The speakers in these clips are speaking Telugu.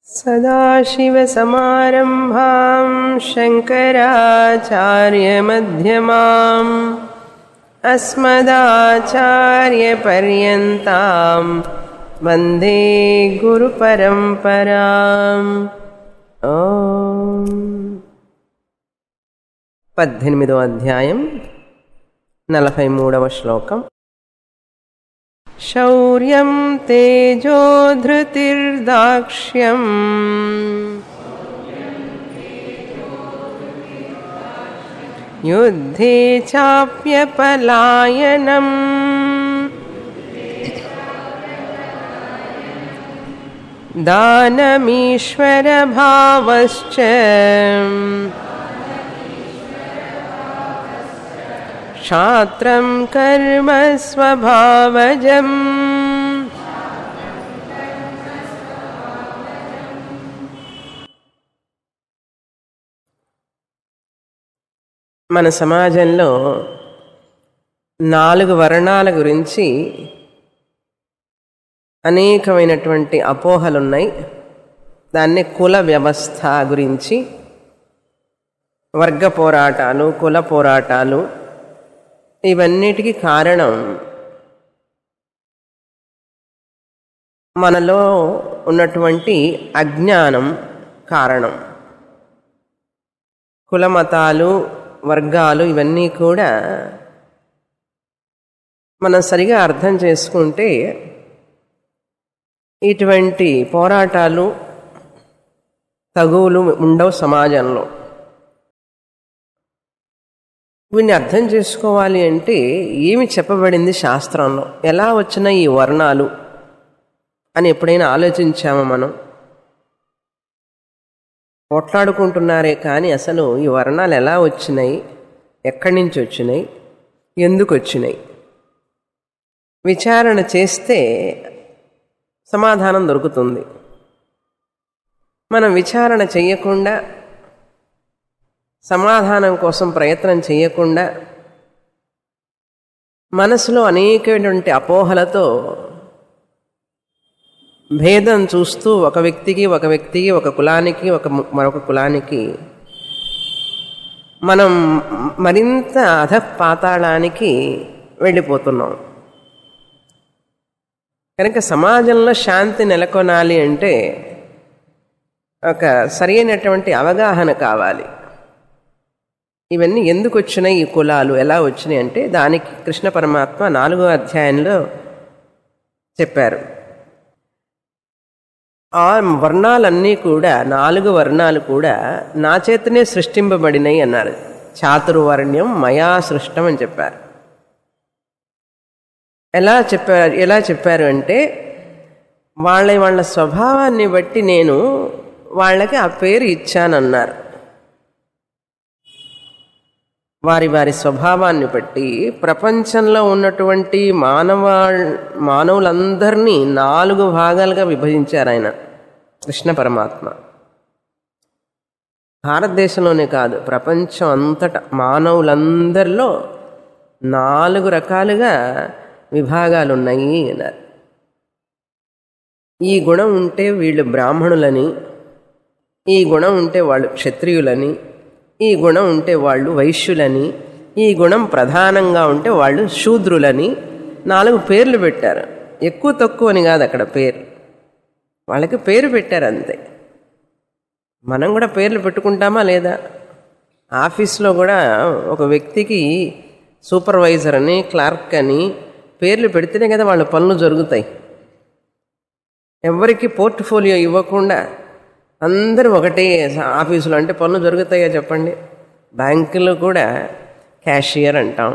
सदाशिवसमारम्भां शङ्कराचार्यमध्यमाम् अस्मदाचार्यपर्यन्तां वन्दे गुरुपरम्पराम् ఓం పద్దెనిమిదో అధ్యాయం నలభై మూడవ శ్లోకం శౌర్యం తేజోధృతిర్దాక్ష్యం యుద్ధే చాప్యపలాయనం दानमीश्वरभावश्च क्षात्रं कर्म स्वभावजम् మన సమాజంలో నాలుగు వర్ణాల గురించి అనేకమైనటువంటి అపోహలున్నాయి దాన్ని కుల వ్యవస్థ గురించి వర్గ పోరాటాలు కుల పోరాటాలు ఇవన్నిటికీ కారణం మనలో ఉన్నటువంటి అజ్ఞానం కారణం కుల మతాలు వర్గాలు ఇవన్నీ కూడా మనం సరిగా అర్థం చేసుకుంటే ఇటువంటి పోరాటాలు తగువులు ఉండవు సమాజంలో వీడిని అర్థం చేసుకోవాలి అంటే ఏమి చెప్పబడింది శాస్త్రంలో ఎలా వచ్చిన ఈ వర్ణాలు అని ఎప్పుడైనా ఆలోచించామా మనం పోట్లాడుకుంటున్నారే కానీ అసలు ఈ వర్ణాలు ఎలా వచ్చినాయి ఎక్కడి నుంచి వచ్చినాయి ఎందుకు వచ్చినాయి విచారణ చేస్తే సమాధానం దొరుకుతుంది మనం విచారణ చేయకుండా సమాధానం కోసం ప్రయత్నం చేయకుండా మనసులో అనేకటువంటి అపోహలతో భేదం చూస్తూ ఒక వ్యక్తికి ఒక వ్యక్తికి ఒక కులానికి ఒక మరొక కులానికి మనం మరింత అధపాతాళానికి వెళ్ళిపోతున్నాం కనుక సమాజంలో శాంతి నెలకొనాలి అంటే ఒక సరైనటువంటి అవగాహన కావాలి ఇవన్నీ ఎందుకు వచ్చినాయి ఈ కులాలు ఎలా వచ్చినాయి అంటే దానికి కృష్ణ పరమాత్మ నాలుగో అధ్యాయంలో చెప్పారు ఆ వర్ణాలన్నీ కూడా నాలుగు వర్ణాలు కూడా నా చేతనే సృష్టింపబడినాయి అన్నారు చాతుర్వర్ణ్యం మయా సృష్టం అని చెప్పారు ఎలా చెప్పారు ఎలా చెప్పారు అంటే వాళ్ళ వాళ్ళ స్వభావాన్ని బట్టి నేను వాళ్ళకి ఆ పేరు ఇచ్చానన్నారు వారి వారి స్వభావాన్ని బట్టి ప్రపంచంలో ఉన్నటువంటి మానవ మానవులందరినీ నాలుగు భాగాలుగా విభజించారు ఆయన కృష్ణ పరమాత్మ భారతదేశంలోనే కాదు ప్రపంచం అంతటా మానవులందరిలో నాలుగు రకాలుగా విభాగాలు ఉన్నాయి అన్నారు ఈ గుణం ఉంటే వీళ్ళు బ్రాహ్మణులని ఈ గుణం ఉంటే వాళ్ళు క్షత్రియులని ఈ గుణం ఉంటే వాళ్ళు వైశ్యులని ఈ గుణం ప్రధానంగా ఉంటే వాళ్ళు శూద్రులని నాలుగు పేర్లు పెట్టారు ఎక్కువ తక్కువ అని కాదు అక్కడ పేరు వాళ్ళకి పేరు పెట్టారు అంతే మనం కూడా పేర్లు పెట్టుకుంటామా లేదా ఆఫీస్లో కూడా ఒక వ్యక్తికి సూపర్వైజర్ అని క్లార్క్ అని పేర్లు పెడితేనే కదా వాళ్ళ పనులు జరుగుతాయి ఎవరికి పోర్ట్ఫోలియో ఇవ్వకుండా అందరూ ఒకటే ఆఫీసులో అంటే పనులు జరుగుతాయో చెప్పండి బ్యాంకులో కూడా క్యాషియర్ అంటాం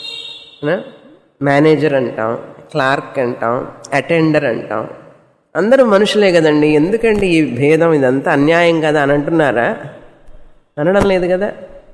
మేనేజర్ అంటాం క్లార్క్ అంటాం అటెండర్ అంటాం అందరూ మనుషులే కదండి ఎందుకండి ఈ భేదం ఇదంతా అన్యాయం కదా అని అంటున్నారా అనడం లేదు కదా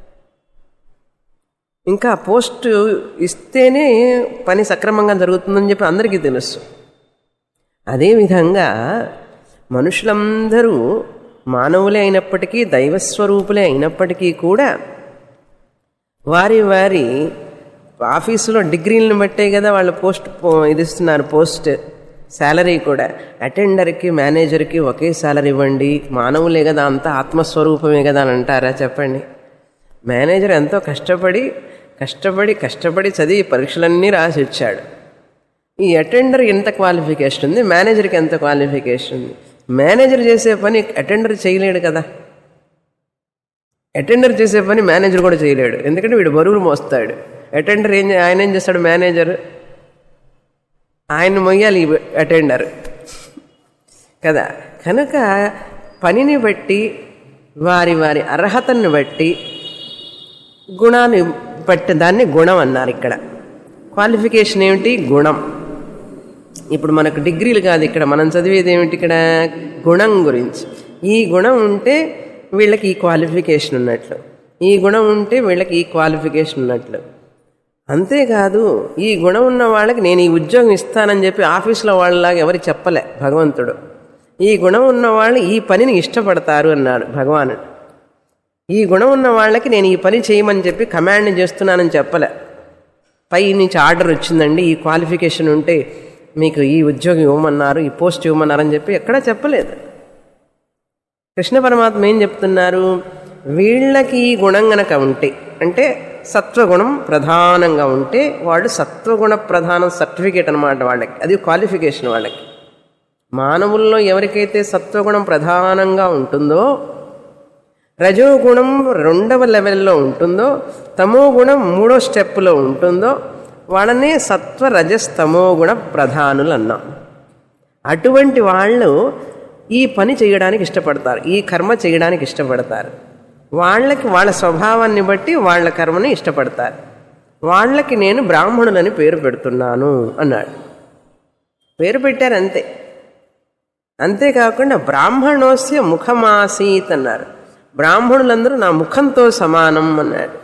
ఇంకా పోస్టు ఇస్తేనే పని సక్రమంగా జరుగుతుందని చెప్పి అందరికీ తెలుసు అదేవిధంగా మనుషులందరూ మానవులే అయినప్పటికీ దైవస్వరూపులే అయినప్పటికీ కూడా వారి వారి ఆఫీసులో డిగ్రీలను బట్టే కదా వాళ్ళు పోస్ట్ ఇది ఇస్తున్నారు పోస్ట్ శాలరీ కూడా అటెండర్కి మేనేజర్కి ఒకే శాలరీ ఇవ్వండి మానవులే కదా అంతా ఆత్మస్వరూపమే కదా అని అంటారా చెప్పండి మేనేజర్ ఎంతో కష్టపడి కష్టపడి కష్టపడి చదివి పరీక్షలన్నీ రాసి వచ్చాడు ఈ అటెండర్ ఎంత క్వాలిఫికేషన్ ఉంది మేనేజర్కి ఎంత క్వాలిఫికేషన్ ఉంది మేనేజర్ చేసే పని అటెండర్ చేయలేడు కదా అటెండర్ చేసే పని మేనేజర్ కూడా చేయలేడు ఎందుకంటే వీడు బరువులు మోస్తాడు అటెండర్ ఏం చే- ఆయన ఏం చేస్తాడు మేనేజర్ ఆయన మొయ్యాలి ఈ అటెండర్ కదా కనుక పనిని బట్టి వారి వారి అర్హతను బట్టి గుణాన్ని బట్టి దాన్ని గుణం అన్నారు ఇక్కడ క్వాలిఫికేషన్ ఏమిటి గుణం ఇప్పుడు మనకు డిగ్రీలు కాదు ఇక్కడ మనం చదివేది ఏమిటి ఇక్కడ గుణం గురించి ఈ గుణం ఉంటే వీళ్ళకి ఈ క్వాలిఫికేషన్ ఉన్నట్లు ఈ గుణం ఉంటే వీళ్ళకి ఈ క్వాలిఫికేషన్ ఉన్నట్లు అంతేకాదు ఈ గుణం ఉన్న వాళ్ళకి నేను ఈ ఉద్యోగం ఇస్తానని చెప్పి ఆఫీసులో వాళ్ళలాగా ఎవరు చెప్పలే భగవంతుడు ఈ గుణం ఉన్న వాళ్ళు ఈ పనిని ఇష్టపడతారు అన్నాడు భగవానుడు ఈ గుణం ఉన్న వాళ్ళకి నేను ఈ పని చేయమని చెప్పి కమాండ్ చేస్తున్నానని చెప్పలే పై నుంచి ఆర్డర్ వచ్చిందండి ఈ క్వాలిఫికేషన్ ఉంటే మీకు ఈ ఉద్యోగం ఇవ్వమన్నారు ఈ పోస్ట్ ఇవ్వమన్నారని చెప్పి ఎక్కడా చెప్పలేదు కృష్ణ పరమాత్మ ఏం చెప్తున్నారు వీళ్ళకి ఈ గుణం గనక ఉంటే అంటే సత్వగుణం ప్రధానంగా ఉంటే వాళ్ళు సత్వగుణ ప్రధానం సర్టిఫికేట్ అనమాట వాళ్ళకి అది క్వాలిఫికేషన్ వాళ్ళకి మానవుల్లో ఎవరికైతే సత్వగుణం ప్రధానంగా ఉంటుందో రజోగుణం రెండవ లెవెల్లో ఉంటుందో తమో గుణం మూడో స్టెప్లో ఉంటుందో వాళ్ళనే సత్వ రజస్ తమో గుణ ప్రధానులు అన్నాం అటువంటి వాళ్ళు ఈ పని చేయడానికి ఇష్టపడతారు ఈ కర్మ చేయడానికి ఇష్టపడతారు వాళ్ళకి వాళ్ళ స్వభావాన్ని బట్టి వాళ్ళ కర్మని ఇష్టపడతారు వాళ్ళకి నేను బ్రాహ్మణులని పేరు పెడుతున్నాను అన్నాడు పేరు పెట్టారు అంతే అంతేకాకుండా బ్రాహ్మణోస్య ముఖమాసీత్ అన్నారు బ్రాహ్మణులందరూ నా ముఖంతో సమానం అన్నాడు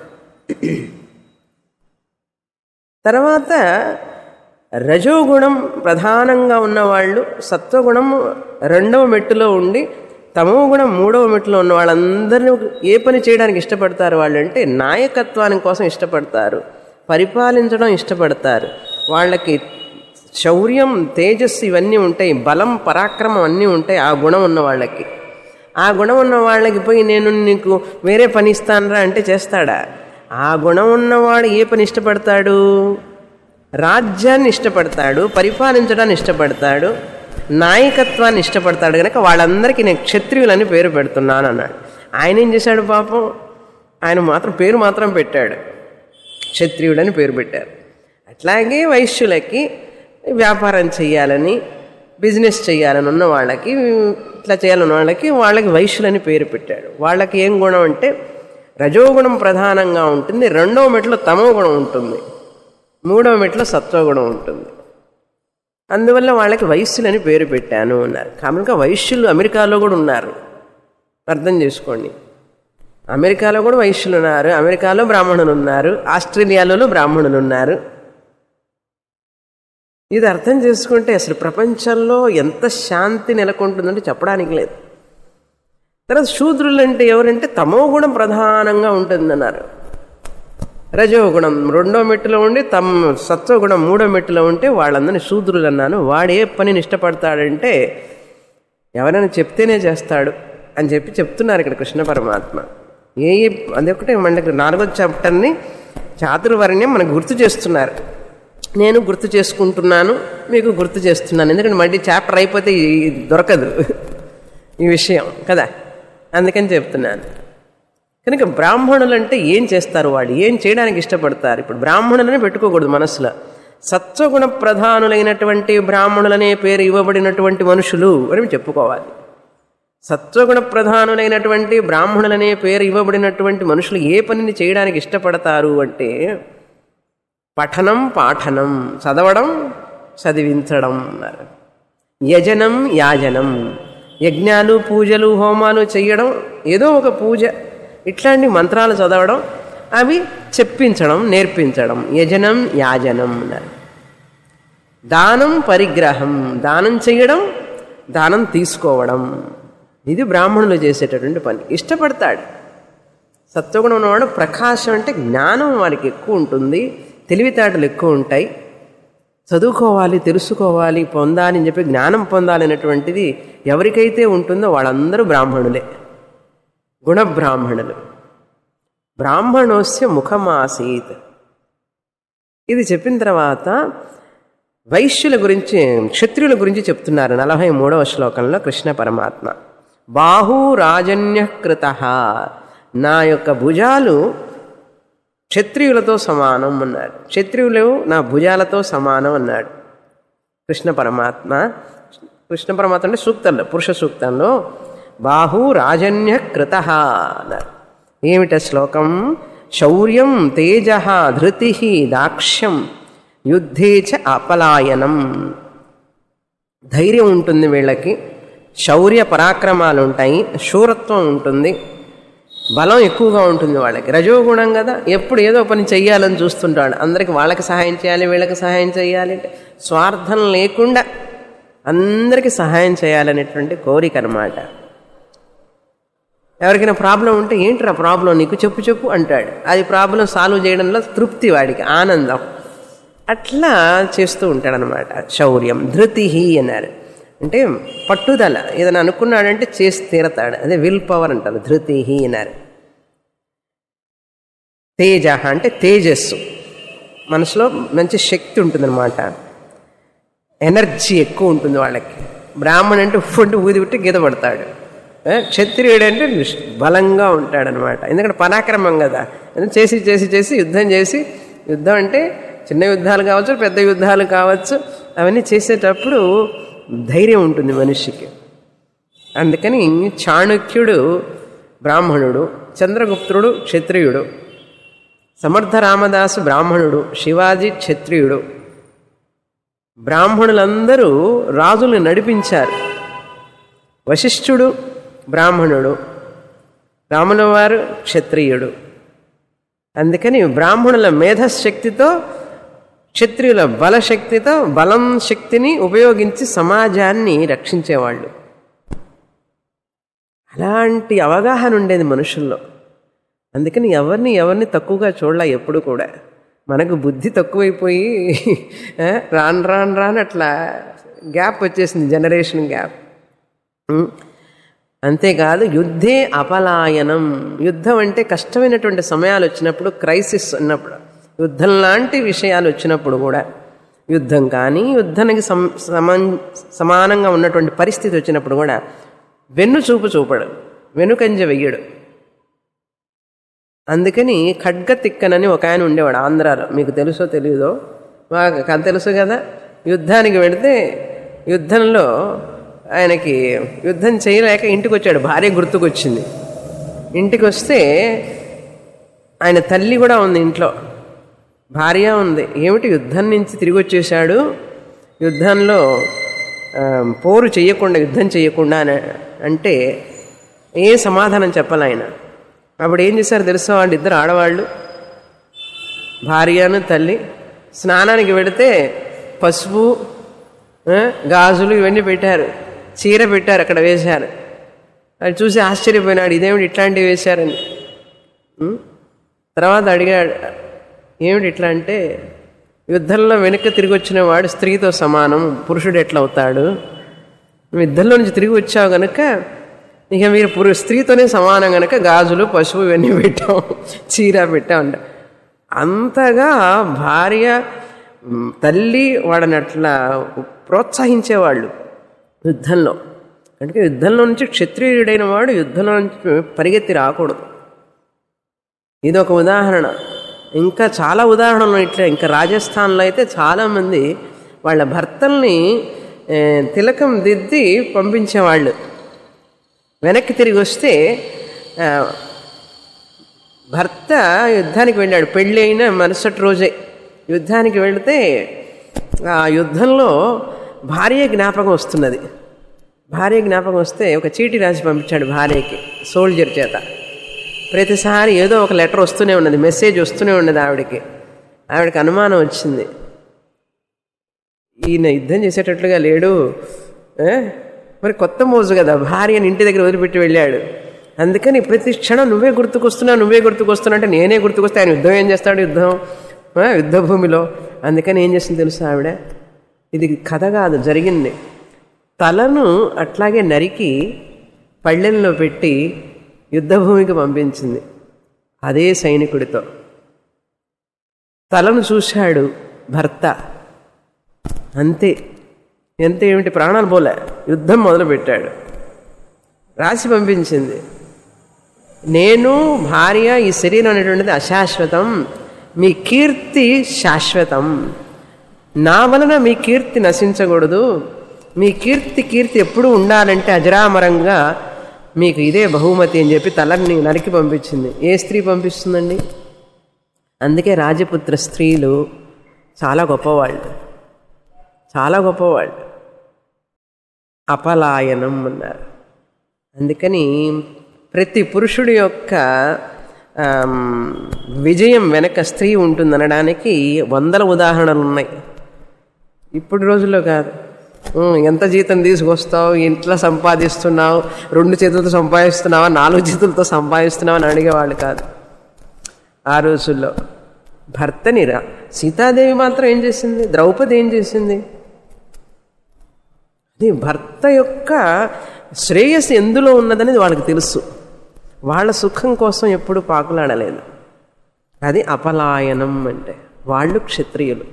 తర్వాత రజోగుణం ప్రధానంగా ఉన్నవాళ్ళు సత్వగుణం రెండవ మెట్టులో ఉండి తమో గుణం మూడవ మెట్టులో ఉన్న వాళ్ళందరినీ ఏ పని చేయడానికి ఇష్టపడతారు వాళ్ళు అంటే నాయకత్వాని కోసం ఇష్టపడతారు పరిపాలించడం ఇష్టపడతారు వాళ్ళకి శౌర్యం తేజస్సు ఇవన్నీ ఉంటాయి బలం పరాక్రమం అన్నీ ఉంటాయి ఆ గుణం ఉన్న వాళ్ళకి ఆ గుణం ఉన్న వాళ్ళకి పోయి నేను నీకు వేరే పని ఇస్తానరా అంటే చేస్తాడా ఆ గుణం ఉన్నవాడు ఏ పని ఇష్టపడతాడు రాజ్యాన్ని ఇష్టపడతాడు పరిపాలించడాన్ని ఇష్టపడతాడు నాయకత్వాన్ని ఇష్టపడతాడు కనుక వాళ్ళందరికీ నేను క్షత్రియులని పేరు పెడుతున్నాను అన్నాడు ఆయన ఏం చేశాడు పాపం ఆయన మాత్రం పేరు మాత్రం పెట్టాడు క్షత్రియుడని పేరు పెట్టారు అట్లాగే వైశ్యులకి వ్యాపారం చేయాలని బిజినెస్ చేయాలని ఉన్న వాళ్ళకి ఇట్లా చేయాలన్న వాళ్ళకి వాళ్ళకి వైశ్యులని పేరు పెట్టాడు వాళ్ళకి ఏం గుణం అంటే రజోగుణం ప్రధానంగా ఉంటుంది రెండవ మెట్లో తమో గుణం ఉంటుంది మూడవ మెట్లో సత్వగుణం ఉంటుంది అందువల్ల వాళ్ళకి వైశ్యులని పేరు పెట్టాను అన్నారు కనుక వైశ్యులు అమెరికాలో కూడా ఉన్నారు అర్థం చేసుకోండి అమెరికాలో కూడా వైశ్యులు ఉన్నారు అమెరికాలో బ్రాహ్మణులు ఉన్నారు ఆస్ట్రేలియాలో బ్రాహ్మణులు ఉన్నారు ఇది అర్థం చేసుకుంటే అసలు ప్రపంచంలో ఎంత శాంతి నెలకొంటుందంటే చెప్పడానికి లేదు తర్వాత శూద్రులు అంటే ఎవరంటే తమో గుణం ప్రధానంగా ఉంటుందన్నారు రజోగుణం రెండో మెట్టులో ఉండి తమ సత్వగుణం మూడో మెట్టులో ఉంటే వాళ్ళందరినీ శూద్రులు అన్నాను వాడు ఏ పనిని ఇష్టపడతాడంటే ఎవరైనా చెప్తేనే చేస్తాడు అని చెప్పి చెప్తున్నారు ఇక్కడ కృష్ణ పరమాత్మ ఏ ఏ అదొకటే మనకి నాలుగో చాప్టర్ని చాతుర్వర్ణ్యం మనకు గుర్తు చేస్తున్నారు నేను గుర్తు చేసుకుంటున్నాను మీకు గుర్తు చేస్తున్నాను ఎందుకంటే మళ్ళీ చాప్టర్ అయిపోతే ఈ- దొరకదు ఈ విషయం కదా అందుకని చెప్తున్నాను కనుక బ్రాహ్మణులు అంటే ఏం చేస్తారు వాళ్ళు ఏం చేయడానికి ఇష్టపడతారు ఇప్పుడు బ్రాహ్మణులని పెట్టుకోకూడదు మనసులో సత్వగుణ ప్రధానులైనటువంటి బ్రాహ్మణులనే పేరు ఇవ్వబడినటువంటి మనుషులు అని చెప్పుకోవాలి సత్వగుణ ప్రధానులైనటువంటి బ్రాహ్మణులనే పేరు ఇవ్వబడినటువంటి మనుషులు ఏ పనిని చేయడానికి ఇష్టపడతారు అంటే పఠనం పాఠనం చదవడం చదివించడం అన్నారు యజనం యాజనం యజ్ఞాలు పూజలు హోమాలు చేయడం ఏదో ఒక పూజ ఇట్లాంటి మంత్రాలు చదవడం అవి చెప్పించడం నేర్పించడం యజనం యాజనం అన్నారు దానం పరిగ్రహం దానం చేయడం దానం తీసుకోవడం ఇది బ్రాహ్మణులు చేసేటటువంటి పని ఇష్టపడతాడు సత్వగుణం ఉన్నవాడు ప్రకాశం అంటే జ్ఞానం వారికి ఎక్కువ ఉంటుంది తెలివితేటలు ఎక్కువ ఉంటాయి చదువుకోవాలి తెలుసుకోవాలి పొందాలి అని చెప్పి జ్ఞానం పొందాలి అనేటువంటిది ఎవరికైతే ఉంటుందో వాళ్ళందరూ బ్రాహ్మణులే గుణబ్రాహ్మణులు బ్రాహ్మణోస్య ముఖమాసీత్ ఇది చెప్పిన తర్వాత వైశ్యుల గురించి క్షత్రియుల గురించి చెప్తున్నారు నలభై మూడవ శ్లోకంలో కృష్ణ పరమాత్మ బాహు రాజన్యకృత నా యొక్క భుజాలు క్షత్రియులతో సమానం అన్నాడు క్షత్రియులు నా భుజాలతో సమానం అన్నాడు కృష్ణ పరమాత్మ కృష్ణ పరమాత్మ అంటే సూక్తంలో పురుష సూక్తంలో బాహు రాజన్యకృత అన్నారు ఏమిట శ్లోకం శౌర్యం తేజ ధృతి దాక్ష్యం యుద్ధే చ అపలాయనం ధైర్యం ఉంటుంది వీళ్ళకి శౌర్య పరాక్రమాలు ఉంటాయి శూరత్వం ఉంటుంది బలం ఎక్కువగా ఉంటుంది వాళ్ళకి రజోగుణం కదా ఎప్పుడు ఏదో పని చెయ్యాలని చూస్తుంటాడు అందరికి వాళ్ళకి సహాయం చేయాలి వీళ్ళకి సహాయం చేయాలి అంటే స్వార్థం లేకుండా అందరికీ సహాయం చేయాలనేటువంటి కోరిక అనమాట ఎవరికైనా ప్రాబ్లం ఉంటే ఏంట్రా ప్రాబ్లం నీకు చెప్పు చెప్పు అంటాడు అది ప్రాబ్లం సాల్వ్ చేయడంలో తృప్తి వాడికి ఆనందం అట్లా చేస్తూ ఉంటాడనమాట శౌర్యం ధృతి అన్నారు అంటే పట్టుదల ఏదైనా అనుకున్నాడంటే చేసి తీరతాడు అదే విల్ పవర్ అంటారు ధృతి అన్నారు తేజ అంటే తేజస్సు మనసులో మంచి శక్తి ఉంటుందన్నమాట ఎనర్జీ ఎక్కువ ఉంటుంది వాళ్ళకి బ్రాహ్మణ్ అంటే ఫుడ్ ఊది విట్టి గీత పడతాడు ఏ, క్షత్రియుడు అంటే బలంగా ఉంటాడనమాట ఎందుకంటే పరాక్రమం కదా చేసి చేసి చేసి యుద్ధం చేసి యుద్ధం అంటే చిన్న యుద్ధాలు కావచ్చు పెద్ద యుద్ధాలు కావచ్చు అవన్నీ చేసేటప్పుడు ధైర్యం ఉంటుంది మనిషికి అందుకని చాణక్యుడు బ్రాహ్మణుడు చంద్రగుప్తుడు క్షత్రియుడు సమర్థ రామదాసు బ్రాహ్మణుడు శివాజీ క్షత్రియుడు బ్రాహ్మణులందరూ రాజుల్ని నడిపించారు వశిష్ఠుడు బ్రాహ్మణుడు రాముల వారు క్షత్రియుడు అందుకని బ్రాహ్మణుల మేధశక్తితో క్షత్రియుల బలశక్తితో బలం శక్తిని ఉపయోగించి సమాజాన్ని రక్షించేవాళ్ళు అలాంటి అవగాహన ఉండేది మనుషుల్లో అందుకని ఎవరిని ఎవరిని తక్కువగా చూడలే ఎప్పుడు కూడా మనకు బుద్ధి తక్కువైపోయి ఆ, రాను రాను రాను అట్లా గ్యాప్ వచ్చేసింది జనరేషన్ గ్యాప్ ఉం. అంతేకాదు యుద్ధే అపలాయనం యుద్ధం అంటే కష్టమైనటువంటి సమయాలు వచ్చినప్పుడు క్రైసిస్ ఉన్నప్పుడు యుద్ధం లాంటి విషయాలు వచ్చినప్పుడు కూడా యుద్ధం కానీ యుద్ధానికి సమ సమాన్ సమానంగా ఉన్నటువంటి పరిస్థితి వచ్చినప్పుడు కూడా వెన్ను చూపు చూపడు వెనుకంజ వెయ్యడు అందుకని ఖడ్గ తిక్కనని ఒక ఆయన ఉండేవాడు ఆంధ్రాలో మీకు తెలుసో తెలియదో మాకు కథ తెలుసు కదా యుద్ధానికి వెళితే యుద్ధంలో ఆయనకి యుద్ధం చేయలేక ఇంటికి వచ్చాడు భార్య గుర్తుకొచ్చింది ఇంటికి వస్తే ఆయన తల్లి కూడా ఉంది ఇంట్లో భార్య ఉంది ఏమిటి యుద్ధం నుంచి తిరిగి వచ్చేసాడు యుద్ధంలో ఆ, పోరు చేయకుండా యుద్ధం చేయకుండా అని అంటే ఏ సమాధానం చెప్పాలి ఆయన అప్పుడు ఏం చేశారు తెలుసా వాళ్ళు ఇద్దరు ఆడవాళ్ళు భార్యను తల్లి స్నానానికి వెళితే పసుపు ఆ, గాజులు ఇవన్నీ పెట్టారు చీర పెట్టారు అక్కడ వేశారు అది చూసి ఆశ్చర్యపోయినాడు ఇదేమిటి ఇట్లాంటివి వేశారని ఉం? తర్వాత అడిగాడు ఏమిటి ఇట్లా అంటే యుద్ధంలో వెనక్కి తిరిగి వచ్చిన వాడు స్త్రీతో సమానం పురుషుడు ఎట్లా అవుతాడు నువ్వు యుద్ధంలో నుంచి తిరిగి వచ్చావు గనక ఇక మీరు పురు స్త్రీతోనే సమానం గనక గాజులు పశువు ఇవన్నీ పెట్టాం చీర పెట్టాం అంట అంతగా భార్య మ్, తల్లి వాడని అట్లా ప్రోత్సహించేవాళ్ళు యుద్ధంలో అంటే యుద్ధంలో నుంచి క్షత్రియుడైన వాడు యుద్ధంలో నుంచి పరిగెత్తి రాకూడదు ఇది ఒక ఉదాహరణ ఇంకా చాలా ఉదాహరణలు ఇట్లా ఇంకా రాజస్థాన్లో అయితే చాలామంది వాళ్ళ భర్తల్ని ఏ, తిలకం దిద్ది పంపించేవాళ్ళు వెనక్కి తిరిగి వస్తే ఆ, భర్త యుద్ధానికి వెళ్ళాడు పెళ్ళి అయిన మరుసటి రోజే యుద్ధానికి వెళితే ఆ యుద్ధంలో భార్య జ్ఞాపకం వస్తున్నది భార్య జ్ఞాపకం వస్తే ఒక చీటీ రాసి పంపించాడు భార్యకి సోల్జర్ చేత ప్రతిసారి ఏదో ఒక లెటర్ వస్తూనే ఉన్నది మెసేజ్ వస్తూనే ఉన్నది ఆవిడకి ఆవిడకి అనుమానం వచ్చింది ఈయన యుద్ధం చేసేటట్లుగా లేడు ఏ? మరి కొత్త మోజు కదా భార్యని ఇంటి దగ్గర వదిలిపెట్టి వెళ్ళాడు అందుకని ప్రతి క్షణం నువ్వే గుర్తుకొస్తున్నావు నువ్వే గుర్తుకొస్తున్నావు అంటే నేనే గుర్తుకొస్తే ఆయన యుద్ధం ఏం చేస్తాడు యుద్ధం ఆ, యుద్ధ భూమిలో అందుకని ఏం చేసింది తెలుసా ఆవిడ ఇది కథ కాదు జరిగింది తలను అట్లాగే నరికి పళ్ళెల్లో పెట్టి యుద్ధభూమికి పంపించింది అదే సైనికుడితో తలను చూశాడు భర్త అంతే ఎంత ఏమిటి ప్రాణాలు పోలే యుద్ధం మొదలుపెట్టాడు రాసి పంపించింది నేను భార్య ఈ శరీరం అనేటువంటిది అశాశ్వతం మీ కీర్తి శాశ్వతం నా వలన మీ కీర్తి నశించకూడదు మీ కీర్తి కీర్తి ఎప్పుడూ ఉండాలంటే అజరామరంగా మీకు ఇదే బహుమతి అని చెప్పి తలని నరికి పంపించింది ఏ స్త్రీ పంపిస్తుందండి అందుకే రాజపుత్ర స్త్రీలు చాలా గొప్పవాళ్ళు చాలా గొప్పవాళ్ళు అపలాయనం అన్నారు అందుకని ప్రతి పురుషుడి యొక్క ఆమ్, విజయం వెనక స్త్రీ ఉంటుందనడానికి వందల ఉదాహరణలు ఉన్నాయి ఇప్పుడు రోజుల్లో కాదు ఉమ్, ఎంత జీతం తీసుకొస్తావు ఇంట్లో సంపాదిస్తున్నావు రెండు చేతులతో సంపాదిస్తున్నావా నాలుగు చేతులతో సంపాదిస్తున్నావా అని అడిగేవాళ్ళు కాదు ఆ రోజుల్లో భర్తని రా సీతాదేవి మాత్రం ఏం చేసింది ద్రౌపది ఏం చేసింది అది భర్త యొక్క శ్రేయస్సు ఎందులో ఉన్నదనేది వాళ్ళకి తెలుసు వాళ్ళ సుఖం కోసం ఎప్పుడు పాకులాడలేదు అది అపలాయనం అంటే వాళ్ళు క్షత్రియులు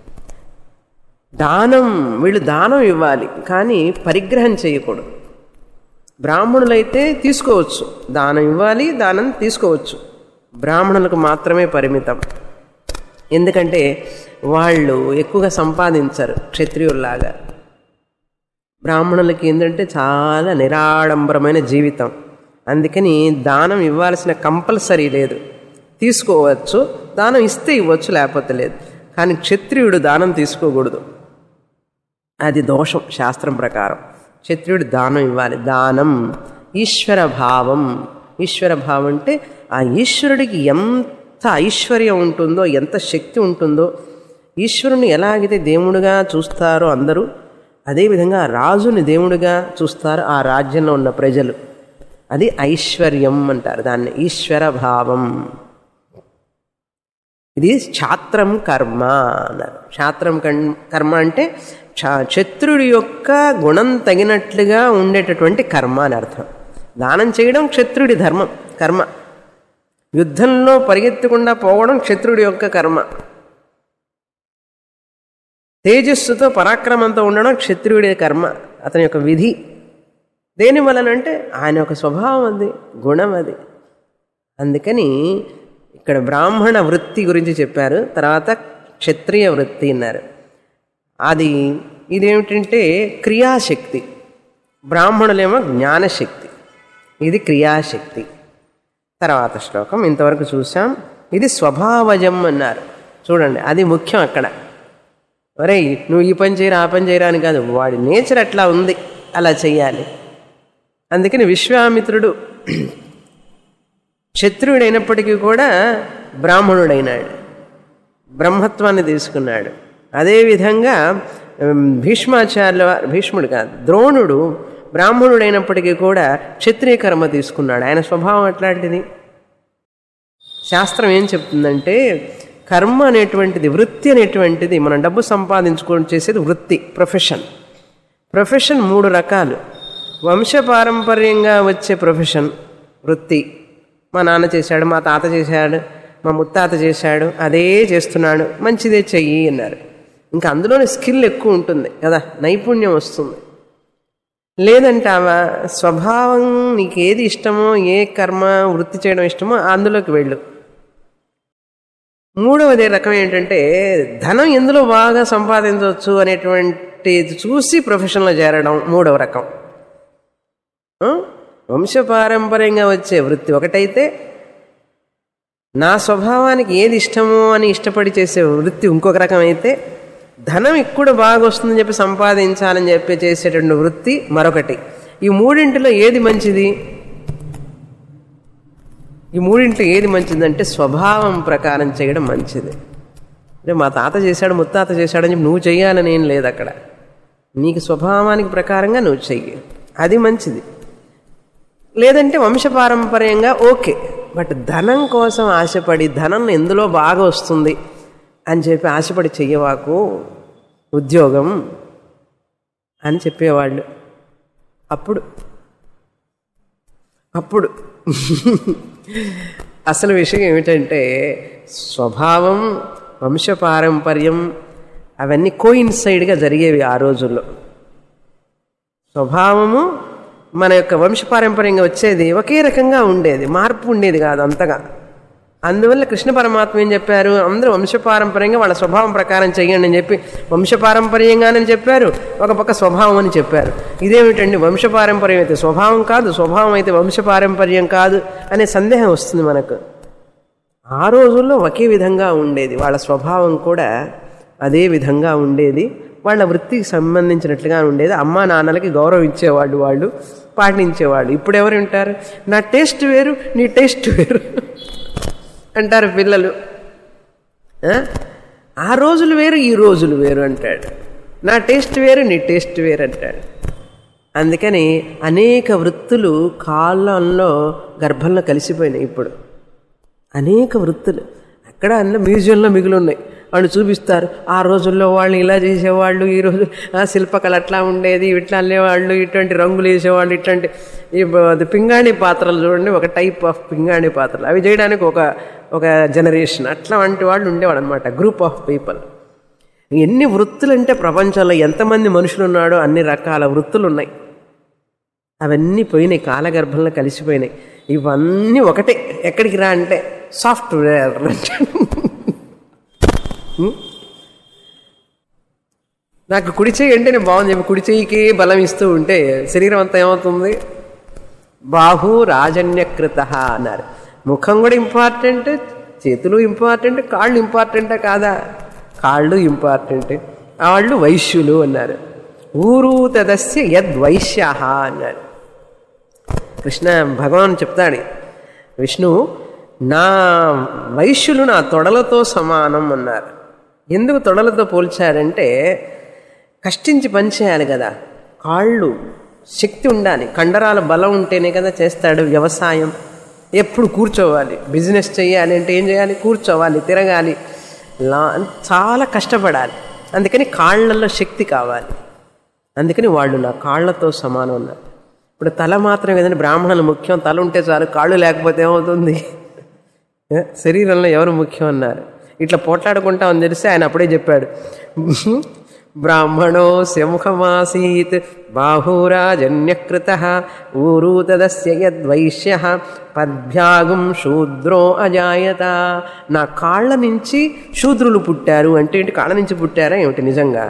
దానం వీళ్ళు దానం ఇవ్వాలి కానీ పరిగ్రహం చేయకూడదు బ్రాహ్మణులైతే తీసుకోవచ్చు దానం ఇవ్వాలి దానం తీసుకోవచ్చు బ్రాహ్మణులకు మాత్రమే పరిమితం ఎందుకంటే వాళ్ళు ఎక్కువగా సంపాదించరు క్షత్రియుల్లాగా బ్రాహ్మణులకి ఏంటంటే చాలా నిరాడంబరమైన జీవితం అందుకని దానం ఇవ్వాల్సిన కంపల్సరీ లేదు తీసుకోవచ్చు దానం ఇస్తే ఇవ్వచ్చు లేకపోతే లేదు కానీ క్షత్రియుడు దానం తీసుకోకూడదు అది దోషం శాస్త్రం ప్రకారం క్షత్రియుడు దానం ఇవ్వాలి దానం ఈశ్వర భావం ఈశ్వర భావం అంటే ఆ ఈశ్వరుడికి ఎంత ఐశ్వర్యం ఉంటుందో ఎంత శక్తి ఉంటుందో ఈశ్వరుని ఎలాగైతే దేవుడుగా చూస్తారో అందరూ అదేవిధంగా రాజుని దేవుడిగా చూస్తారు ఆ రాజ్యంలో ఉన్న ప్రజలు అది ఐశ్వర్యం అంటారు దాన్ని ఈశ్వర భావం ఇది క్షాత్రం కర్మ అన్నారు క్షాత్రం కన్- కర్మ అంటే క్ష- క్షత్రుడి యొక్క గుణం తగినట్లుగా ఉండేటటువంటి కర్మ అని అర్థం దానం చేయడం క్షత్రుడి ధర్మం కర్మ యుద్ధంలో పరిగెత్తకుండా పోవడం క్షత్రుడి యొక్క కర్మ తేజస్సుతో పరాక్రమంతో ఉండడం క్షత్రియుడి కర్మ అతని యొక్క విధి దేని వలనంటే ఆయన యొక్క స్వభావం అది గుణం అది అందుకని ఇక్కడ బ్రాహ్మణ వృత్తి గురించి చెప్పారు తర్వాత క్షత్రియ వృత్తి అన్నారు అది ఇదేమిటంటే క్రియాశక్తి బ్రాహ్మణులేమో జ్ఞానశక్తి ఇది క్రియాశక్తి తర్వాత శ్లోకం ఇంతవరకు చూసాం ఇది స్వభావజం అన్నారు చూడండి అది ముఖ్యం అక్కడ ఒరేయ్ నువ్వు ఈ పని చేయరా ఆ పని చేయరా అని కాదు వాడి నేచర్ అట్లా ఉంది అలా చెయ్యాలి అందుకని విశ్వామిత్రుడు క్షత్రియుడైనప్పటికీ కూడా బ్రాహ్మణుడైనాడు బ్రహ్మత్వాన్ని తీసుకున్నాడు అదేవిధంగా ఉమ్, భీష్మాచార్యుల వారు- భీష్ముడు కాదు ద్రోణుడు బ్రాహ్మణుడైనప్పటికీ కూడా క్షత్రియ కర్మ తీసుకున్నాడు ఆయన స్వభావం అట్లాంటిది శాస్త్రం ఏం చెప్తుందంటే కర్మ అనేటువంటిది వృత్తి అనేటువంటిది మనం డబ్బు సంపాదించుకొని చేసేది వృత్తి ప్రొఫెషన్ ప్రొఫెషన్ మూడు రకాలు వంశపారంపర్యంగా వచ్చే ప్రొఫెషన్ వృత్తి మా నాన్న చేశాడు మా తాత చేశాడు మా ముత్తాత చేశాడు అదే చేస్తున్నాడు మంచిదే చెయ్యి అన్నారు ఇంకా అందులోనే స్కిల్ ఎక్కువ ఉంటుంది కదా నైపుణ్యం వస్తుంది లేదంటావా స్వభావం నీకు ఏది ఇష్టమో ఏ కర్మ వృత్తి చేయడం ఇష్టమో అందులోకి వెళ్ళు మూడవది రకం ఏంటంటే ధనం ఎందులో బాగా సంపాదించవచ్చు అనేటువంటిది చూసి ప్రొఫెషన్లో చేరడం మూడవ రకం ఆ? వంశపారంపర్యంగా వచ్చే వృత్తి ఒకటైతే నా స్వభావానికి ఏది ఇష్టమో అని ఇష్టపడి చేసే వృత్తి ఇంకొక రకం అయితే ధనం ఎక్కువ బాగా వస్తుందని చెప్పి సంపాదించాలని చెప్పి చేసేటువంటి వృత్తి మరొకటి ఈ మూడింటిలో ఏది మంచిది ఈ మూడింట్లో ఏది మంచిదంటే స్వభావం ప్రకారం చేయడం మంచిది అంటే మా తాత చేశాడు ముత్తాత చేశాడు అని చెప్పి నువ్వు చేయాలని ఏం లేదు అక్కడ నీకు స్వభావానికి ప్రకారంగా నువ్వు చెయ్యి అది మంచిది లేదంటే వంశపారంపర్యంగా ఓకే బట్ ధనం కోసం ఆశపడి ధనం ఎందులో బాగా వస్తుంది అని చెప్పి ఆశపడి చెయ్యవాకు ఉద్యోగం అని చెప్పేవాళ్ళు అప్పుడు అప్పుడు అసలు విషయం ఏమిటంటే స్వభావం వంశపారంపర్యం అవన్నీ కోయిన్సైడ్గా జరిగేవి ఆ రోజుల్లో స్వభావము మన యొక్క వంశపారంపర్యంగా వచ్చేది ఒకే రకంగా ఉండేది మార్పు ఉండేది కాదు అంతగా అందువల్ల కృష్ణ పరమాత్మ ఏం చెప్పారు అందరూ వంశపారంపర్యంగా వాళ్ళ స్వభావం ప్రకారం చెయ్యండి అని చెప్పి వంశపారంపర్యంగానని చెప్పారు ఒక పక్క స్వభావం అని చెప్పారు ఇదేమిటండి వంశపారంపర్యం అయితే స్వభావం కాదు స్వభావం అయితే వంశపారంపర్యం కాదు అనే సందేహం వస్తుంది మనకు ఆ రోజుల్లో ఒకే విధంగా ఉండేది వాళ్ళ స్వభావం కూడా అదే విధంగా ఉండేది వాళ్ళ వృత్తికి సంబంధించినట్లుగా ఉండేది అమ్మా నాన్నలకి గౌరవం ఇచ్చేవాళ్ళు వాళ్ళు పాటించేవాళ్ళు ఇప్పుడు ఎవరు ఉంటారు నా టేస్ట్ వేరు నీ టేస్ట్ వేరు అంటారు పిల్లలు ఆ? ఆ రోజులు వేరు ఈ రోజులు వేరు అంటాడు నా టేస్ట్ వేరు నీ టేస్ట్ వేరు అంటాడు అందుకని అనేక వృత్తులు కాలంలో గర్భంలో కలిసిపోయినాయి ఇప్పుడు అనేక వృత్తులు అక్కడ అన్న మ్యూజియంలో మిగిలి ఉన్నాయి వాళ్ళు చూపిస్తారు ఆ రోజుల్లో వాళ్ళు ఇలా చేసేవాళ్ళు ఈ రోజు ఆ శిల్పకళ అట్లా ఉండేది ఇట్లా అల్లేవాళ్ళు ఇటువంటి రంగులు వేసేవాళ్ళు ఇట్లాంటి ఈ బ- అది పింగాణి పాత్రలు చూడండి ఒక టైప్ ఆఫ్ పింగాణి పాత్రలు అవి చేయడానికి ఒక ఒక జనరేషన్ అట్లా వంటి వాళ్ళు ఉండేవాడు అనమాట గ్రూప్ ఆఫ్ పీపుల్ ఎన్ని వృత్తులు అంటే ప్రపంచంలో ఎంతమంది మనుషులు ఉన్నాడో అన్ని రకాల వృత్తులు ఉన్నాయి అవన్నీ పోయినాయి కాలగర్భంలో కలిసిపోయినాయి ఇవన్నీ ఒకటే ఎక్కడికి రా అంటే సాఫ్ట్వేర్ నాకు కుడి చేయి అంటే నేను బాగుంది చెప్పి కుడి చేయికి బలం ఇస్తూ ఉంటే శరీరం అంతా ఏమవుతుంది బాహు రాజన్యకృత అన్నారు ముఖం కూడా ఇంపార్టెంట్ చేతులు ఇంపార్టెంట్ కాళ్ళు ఇంపార్టెంటా కాదా కాళ్ళు ఇంపార్టెంట్ వాళ్ళు వైశ్యులు అన్నారు ఊరు తదస్య యద్వైశ్య అన్నారు కృష్ణ భగవాన్ చెప్తాడు విష్ణువు నా వైశ్యులు నా తొడలతో సమానం అన్నారు ఎందుకు తొడలతో పోల్చాడంటే కష్టించి పనిచేయాలి కదా కాళ్ళు శక్తి ఉండాలి కండరాల బలం ఉంటేనే కదా చేస్తాడు వ్యవసాయం ఎప్పుడు కూర్చోవాలి బిజినెస్ చేయాలి అంటే ఏం చేయాలి కూర్చోవాలి తిరగాలి లా చాలా కష్టపడాలి అందుకని కాళ్ళల్లో శక్తి కావాలి అందుకని వాళ్ళు నా కాళ్ళతో సమానం ఉన్నారు ఇప్పుడు తల మాత్రం ఏదంటే బ్రాహ్మణులు ముఖ్యం తల ఉంటే చాలు కాళ్ళు లేకపోతే ఏమవుతుంది ఏ? శరీరంలో ఎవరు ముఖ్యం అన్నారు ఇట్లా పోట్లాడుకుంటామని తెలిసి ఆయన అప్పుడే చెప్పాడు బ్రాహ్మణో శముఖమాసీత్ బాహూరాజన్యకృత ఊరు తదస్య యద్వైశ్య పద్భ్యాగం శూద్రో అజాయత నా కాళ్ళ నుంచి శూద్రులు పుట్టారు అంటే ఏంటి కాళ్ళ నుంచి పుట్టారా ఏమిటి నిజంగా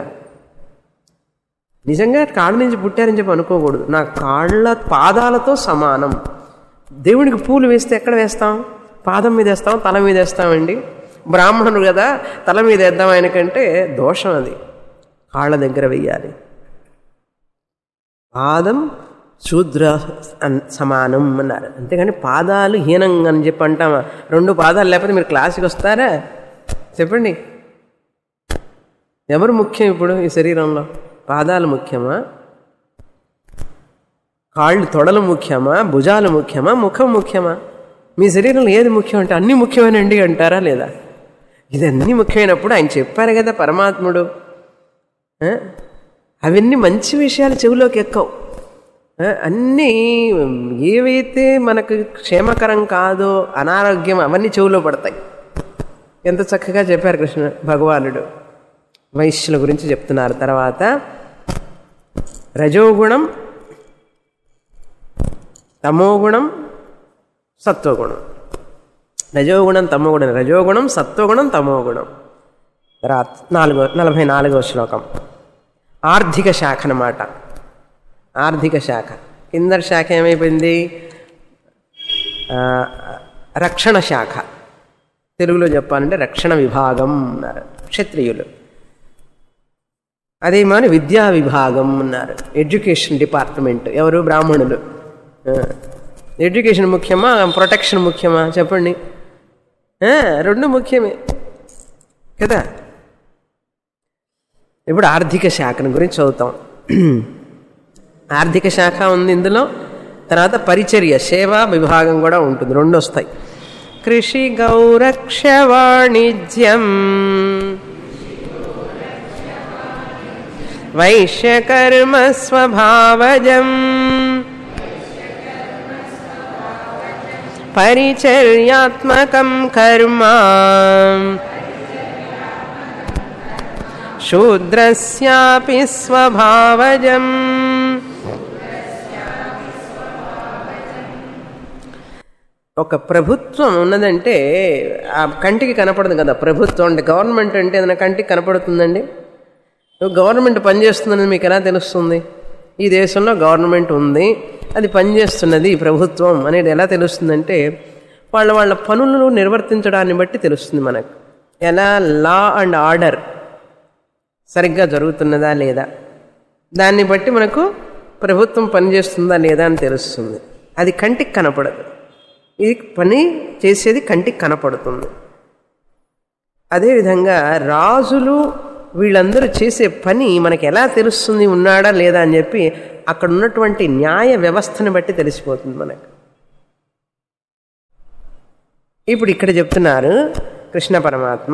నిజంగా కాళ్ళ నుంచి పుట్టారని చెప్పి అనుకోకూడదు నా కాళ్ళ పాదాలతో సమానం దేవుడికి పూలు వేస్తే ఎక్కడ వేస్తాం పాదం మీద వేస్తాం తల మీద వేస్తామండి బ్రాహ్మణుడు కదా తల మీద వేద్దాం ఆయనకంటే దోషం అది కాళ్ళ దగ్గర వెయ్యాలి పాదం శూద్ర అన్- సమానం అన్నారు అంతేగాని పాదాలు హీనం అని చెప్పి అంటామా రెండు పాదాలు లేకపోతే మీరు క్లాస్కి వస్తారా చెప్పండి ఎవరు ముఖ్యం ఇప్పుడు ఈ శరీరంలో పాదాలు ముఖ్యమా కాళ్ళు తొడలు ముఖ్యమా భుజాలు ముఖ్యమా ముఖం ముఖ్యమా మీ శరీరంలో ఏది ముఖ్యం అంటే అన్నీ ముఖ్యమేనండి అంటారా లేదా ఇది అన్నీ ముఖ్యమైనప్పుడు ఆయన చెప్పారు కదా పరమాత్ముడు ఆ? అవన్నీ మంచి విషయాలు చెవిలోకి ఎక్కవు ఆ? అన్నీ ఏవైతే మనకు క్షేమకరం కాదో అనారోగ్యం అవన్నీ చెవిలో పడతాయి ఎంత చక్కగా చెప్పారు కృష్ణ భగవానుడు వైశ్యుల గురించి చెప్తున్నారు తర్వాత రజోగుణం తమోగుణం సత్వగుణం రజోగుణం తమోగుణం రజోగుణం సత్వగుణం తమోగుణం తర్వాత నాలుగో నలభై నాలుగో శ్లోకం ఆర్థిక శాఖ అన్నమాట ఆర్థిక శాఖ కింద శాఖ ఏమైపోయింది ఆ, రక్షణ శాఖ తెలుగులో చెప్పాలంటే రక్షణ విభాగం అన్నారు క్షత్రియులు అదే మరి విద్యా విభాగం అన్నారు ఎడ్యుకేషన్ డిపార్ట్మెంట్ ఎవరు బ్రాహ్మణులు ఆ, ఎడ్యుకేషన్ ముఖ్యమా ప్రొటెక్షన్ ముఖ్యమా చెప్పండి ఆ, రెండు ముఖ్యమే కదా ఇప్పుడు ఆర్థిక శాఖను గురించి చదువుతాం ఆర్థిక శాఖ ఉంది ఇందులో తర్వాత పరిచర్య సేవా విభాగం కూడా ఉంటుంది రెండు వస్తాయి కృషి గౌరక్ష వాణిజ్యం వైశ్యకర్మ స్వభావజం పరిచర్యాత్మకం కర్మ శూద్రస్యాపి స్వభావజం ఒక ప్రభుత్వం ఉన్నదంటే ఆ కంటికి కనపడదు కదా ప్రభుత్వం అంటే గవర్నమెంట్ అంటే ఏదైనా కంటికి కనపడుతుందండి గవర్నమెంట్ పనిచేస్తుందని మీకు ఎలా తెలుస్తుంది ఈ దేశంలో గవర్నమెంట్ ఉంది అది పనిచేస్తున్నది ఈ ప్రభుత్వం అనేది ఎలా తెలుస్తుందంటే వాళ్ళ వాళ్ళ పనులను నిర్వర్తించడాన్ని బట్టి తెలుస్తుంది మనకు ఎలా లా అండ్ ఆర్డర్ సరిగ్గా జరుగుతున్నదా లేదా దాన్ని బట్టి మనకు ప్రభుత్వం పనిచేస్తుందా లేదా అని తెలుస్తుంది అది కంటికి కనపడదు ఇది పని చేసేది కంటికి కనపడుతుంది అదేవిధంగా రాజులు వీళ్ళందరూ చేసే పని మనకి ఎలా తెలుస్తుంది ఉన్నాడా లేదా అని చెప్పి అక్కడ ఉన్నటువంటి న్యాయ వ్యవస్థను బట్టి తెలిసిపోతుంది మనకు ఇప్పుడు ఇక్కడ చెప్తున్నారు కృష్ణ పరమాత్మ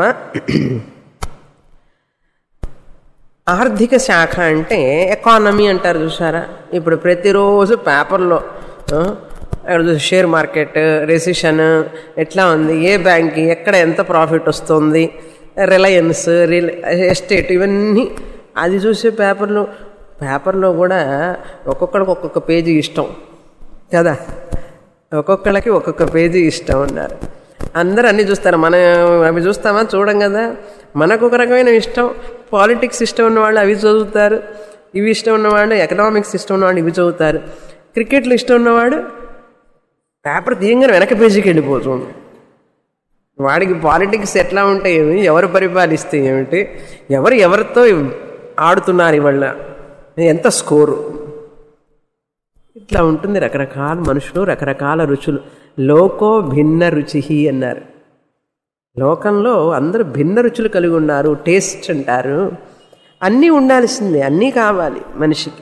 ఆర్థిక శాఖ అంటే ఎకానమీ అంటారు చూసారా ఇప్పుడు ప్రతిరోజు పేపర్లో ఆ, అక్కడ చూసి షేర్ మార్కెట్ రెసిషన్ ఎట్లా ఉంది ఏ బ్యాంక్ ఎక్కడ ఎంత ప్రాఫిట్ వస్తుంది రిలయన్స్ రిల ఎస్టేట్ ఇవన్నీ అది చూసే పేపర్లో పేపర్లో కూడా ఒక్కొక్కడికి ఒక్కొక్క పేజీ ఇష్టం కదా ఒక్కొక్కళ్ళకి ఒక్కొక్క పేజీ ఇష్టం ఉన్నారు అందరూ అన్నీ చూస్తారు మనం అవి చూస్తామా చూడం కదా మనకు ఒక రకమైన ఇష్టం పాలిటిక్స్ ఇష్టం ఉన్నవాళ్ళు అవి చదువుతారు ఇవి ఇష్టం ఉన్నవాళ్ళు ఎకనామిక్స్ ఇష్టం ఉన్నవాళ్ళు ఇవి చదువుతారు క్రికెట్లో ఇష్టం ఉన్నవాడు పేపర్ తీయంగానే వెనక పేజీకి వెళ్ళిపోతుంది వాడికి పాలిటిక్స్ ఎట్లా ఉంటే ఏమి ఎవరు పరిపాలిస్తే ఏమిటి ఎవరు ఎవరితో ఆడుతున్నారు ఇవాళ ఎంత స్కోరు ఇట్లా ఉంటుంది రకరకాల మనుషులు రకరకాల రుచులు లోకో భిన్న రుచి అన్నారు లోకంలో అందరూ భిన్న రుచులు కలిగి ఉన్నారు టేస్ట్ అంటారు అన్నీ ఉండాల్సిందే అన్నీ కావాలి మనిషికి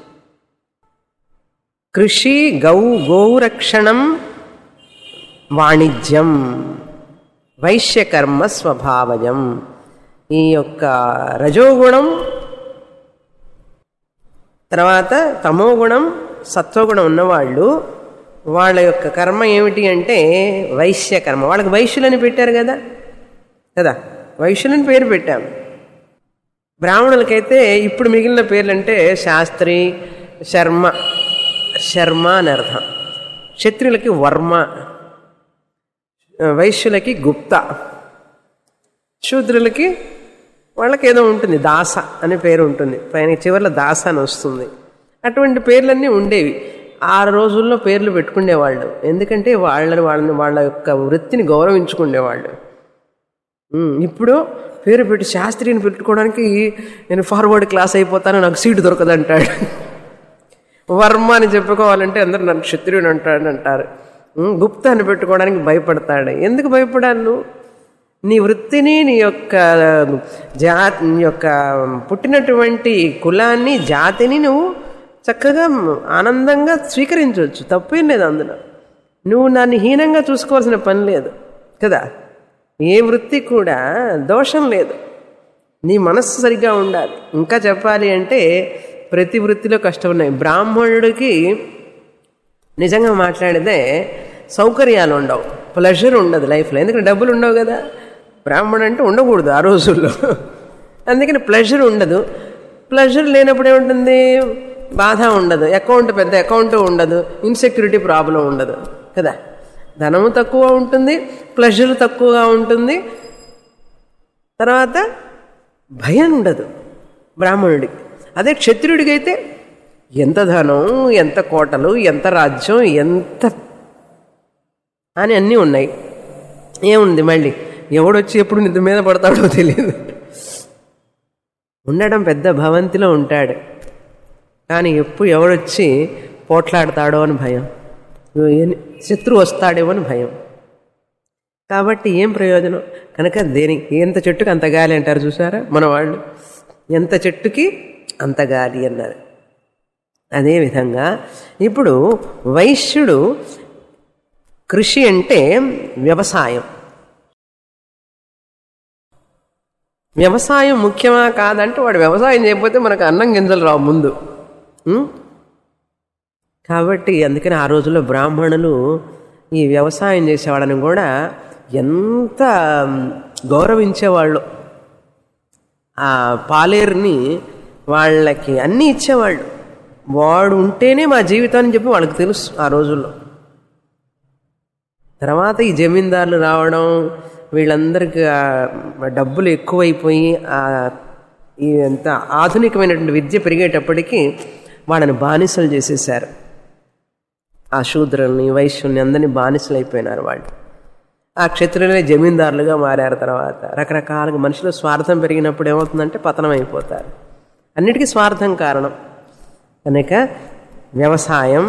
కృషి గౌ గోరక్షణం వాణిజ్యం వైశ్యకర్మ స్వభావజం ఈ యొక్క రజోగుణం తర్వాత తమోగుణం సత్వగుణం ఉన్నవాళ్ళు వాళ్ళ యొక్క కర్మ ఏమిటి అంటే వైశ్య కర్మ వాళ్ళకి వైశ్యులని పెట్టారు కదా కదా వైశ్యులని పేరు పెట్టాం బ్రాహ్మణులకైతే ఇప్పుడు మిగిలిన పేర్లు అంటే శాస్త్రి శర్మ శర్మ అని అర్థం క్షత్రియులకి వర్మ వైశ్యులకి గుప్త శూద్రులకి వాళ్ళకి ఏదో ఉంటుంది దాస అనే పేరు ఉంటుంది పైన చివరిలో దాస అని వస్తుంది అటువంటి పేర్లన్నీ ఉండేవి ఆ రోజుల్లో పేర్లు పెట్టుకునేవాళ్ళు ఎందుకంటే వాళ్ళని వాళ్ళని వాళ్ళ యొక్క వృత్తిని గౌరవించుకునేవాళ్ళు ఉమ్, ఇప్పుడు పేరు పెట్టి శాస్త్రిని పెట్టుకోవడానికి నేను ఫార్వర్డ్ క్లాస్ అయిపోతాను నాకు సీటు దొరకదంటాడు వర్మ అని చెప్పుకోవాలంటే అందరూ నన్ను క్షత్రియుడు అంటాడు అంటారు ఉమ్, గుప్త అని పెట్టుకోవడానికి భయపడతాడు ఎందుకు భయపడాలి నువ్వు నీ వృత్తిని నీ యొక్క జా నీ యొక్క పుట్టినటువంటి కులాన్ని జాతిని నువ్వు చక్కగా ఆనందంగా స్వీకరించవచ్చు తప్పేం లేదు అందులో నువ్వు నన్ను హీనంగా చూసుకోవాల్సిన పని లేదు కదా ఏ వృత్తి కూడా దోషం లేదు నీ మనస్సు సరిగ్గా ఉండాలి ఇంకా చెప్పాలి అంటే ప్రతి వృత్తిలో కష్టం ఉన్నాయి బ్రాహ్మణుడికి నిజంగా మాట్లాడితే సౌకర్యాలు ఉండవు ప్లెజర్ ఉండదు లైఫ్లో ఎందుకంటే డబ్బులు ఉండవు కదా బ్రాహ్మణుడు అంటే ఉండకూడదు ఆ రోజుల్లో అందుకని ప్లెజర్ ఉండదు ప్లెజర్ లేనప్పుడు ఏముంటుంది బాధ ఉండదు అకౌంట్ పెద్ద అకౌంట్ ఉండదు ఇన్సెక్యూరిటీ ప్రాబ్లం ఉండదు కదా ధనము తక్కువ ఉంటుంది ప్లెజర్ తక్కువగా ఉంటుంది తర్వాత భయం ఉండదు బ్రాహ్మణుడికి అదే క్షత్రియుడికి అయితే ఎంత ధనం ఎంత కోటలు ఎంత రాజ్యం ఎంత అని అన్నీ ఉన్నాయి ఏముంది మళ్ళీ ఎవడొచ్చి ఎప్పుడు నిద్ర మీద పడతాడో తెలియదు ఉండడం పెద్ద భవంతిలో ఉంటాడు కానీ ఎప్పుడు ఎవడొచ్చి పోట్లాడతాడో అని భయం ఎన్ని- శత్రువు వస్తాడేమో అని భయం కాబట్టి ఏం ప్రయోజనం కనుక దేనికి ఎంత చెట్టుకి అంత గాలి అంటారు చూసారా మన వాళ్ళు ఎంత చెట్టుకి అంత గాలి అన్నారు అదేవిధంగా ఇప్పుడు వైశ్యుడు కృషి అంటే వ్యవసాయం వ్యవసాయం ముఖ్యమా కాదంటే వాడు వ్యవసాయం చేయకపోతే మనకు అన్నం గింజలు రావు ముందు ఉం? కాబట్టి అందుకని ఆ రోజుల్లో బ్రాహ్మణులు ఈ వ్యవసాయం చేసేవాళ్ళని కూడా ఎంత గౌరవించేవాళ్ళు ఆ పాలేరుని వాళ్ళకి అన్నీ ఇచ్చేవాళ్ళు వాడు ఉంటేనే మా జీవితం అని చెప్పి వాళ్ళకి తెలుసు ఆ రోజుల్లో తర్వాత ఈ జమీందారులు రావడం వీళ్ళందరికీ ఆ డబ్బులు ఎక్కువైపోయి ఆ ఈ అంత ఆధునికమైనటువంటి విద్య పెరిగేటప్పటికీ వాళ్ళని బానిసలు చేసేసారు ఆ శూద్రుల్ని వైశ్యుల్ని అందరినీ బానిసలు అయిపోయినారు వాళ్ళు ఆ క్షత్రులే జమీందారులుగా మారారు తర్వాత రకరకాలుగా మనుషులు స్వార్థం పెరిగినప్పుడు ఏమవుతుందంటే పతనం అయిపోతారు అన్నిటికీ స్వార్థం కారణం కనుక వ్యవసాయం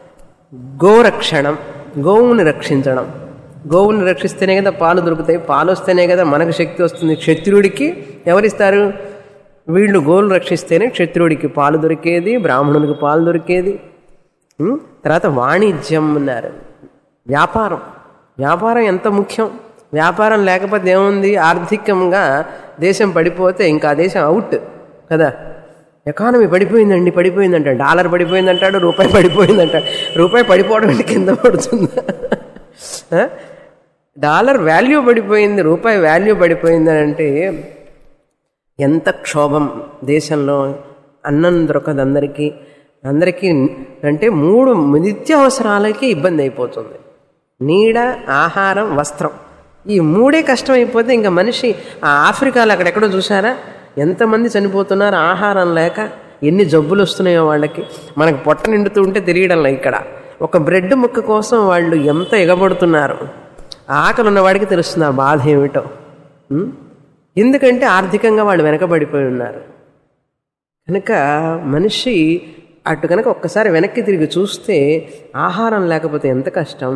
గోరక్షణం గోవుని రక్షించడం గోవుని రక్షిస్తేనే కదా పాలు దొరుకుతాయి పాలు వస్తేనే కదా మనకు శక్తి వస్తుంది క్షత్రుడికి ఎవరిస్తారు వీళ్ళు గోలు రక్షిస్తేనే క్షత్రుడికి పాలు దొరికేది బ్రాహ్మణునికి పాలు దొరికేది ఉం? తర్వాత వాణిజ్యం అన్నారు వ్యాపారం వ్యాపారం ఎంత ముఖ్యం వ్యాపారం లేకపోతే ఏముంది ఆర్థికంగా దేశం పడిపోతే ఇంకా ఆ దేశం అవుట్ కదా ఎకానమీ పడిపోయిందండి పడిపోయిందంట డాలర్ పడిపోయిందంటాడు రూపాయి పడిపోయిందంటాడు రూపాయి పడిపోవడం అంటే కింద పడుతుందా ఆ? డాలర్ వాల్యూ పడిపోయింది రూపాయి వాల్యూ పడిపోయింది అని అంటే ఎంత క్షోభం దేశంలో అన్నం దొరకదు అందరికీ అందరికీ అంటే మూడు నిత్యావసరాలకి ఇబ్బంది అయిపోతుంది నీడ ఆహారం వస్త్రం ఈ మూడే కష్టం అయిపోతే ఇంకా మనిషి ఆ ఆఫ్రికాలో అక్కడెక్కడో చూసారా ఎంతమంది చనిపోతున్నారు ఆహారం లేక ఎన్ని జబ్బులు వస్తున్నాయో వాళ్ళకి మనకు పొట్ట నిండుతూ ఉంటే తెలియడంలో ఇక్కడ ఒక బ్రెడ్ ముక్క కోసం వాళ్ళు ఎంత ఎగబడుతున్నారు ఆకలి ఉన్నవాడికి తెలుస్తుంది ఆ బాధ ఏమిటో ఉం? ఎందుకంటే ఆర్థికంగా వాళ్ళు వెనకబడిపోయి ఉన్నారు కనుక మనిషి అటు కనుక ఒక్కసారి వెనక్కి తిరిగి చూస్తే ఆహారం లేకపోతే ఎంత కష్టం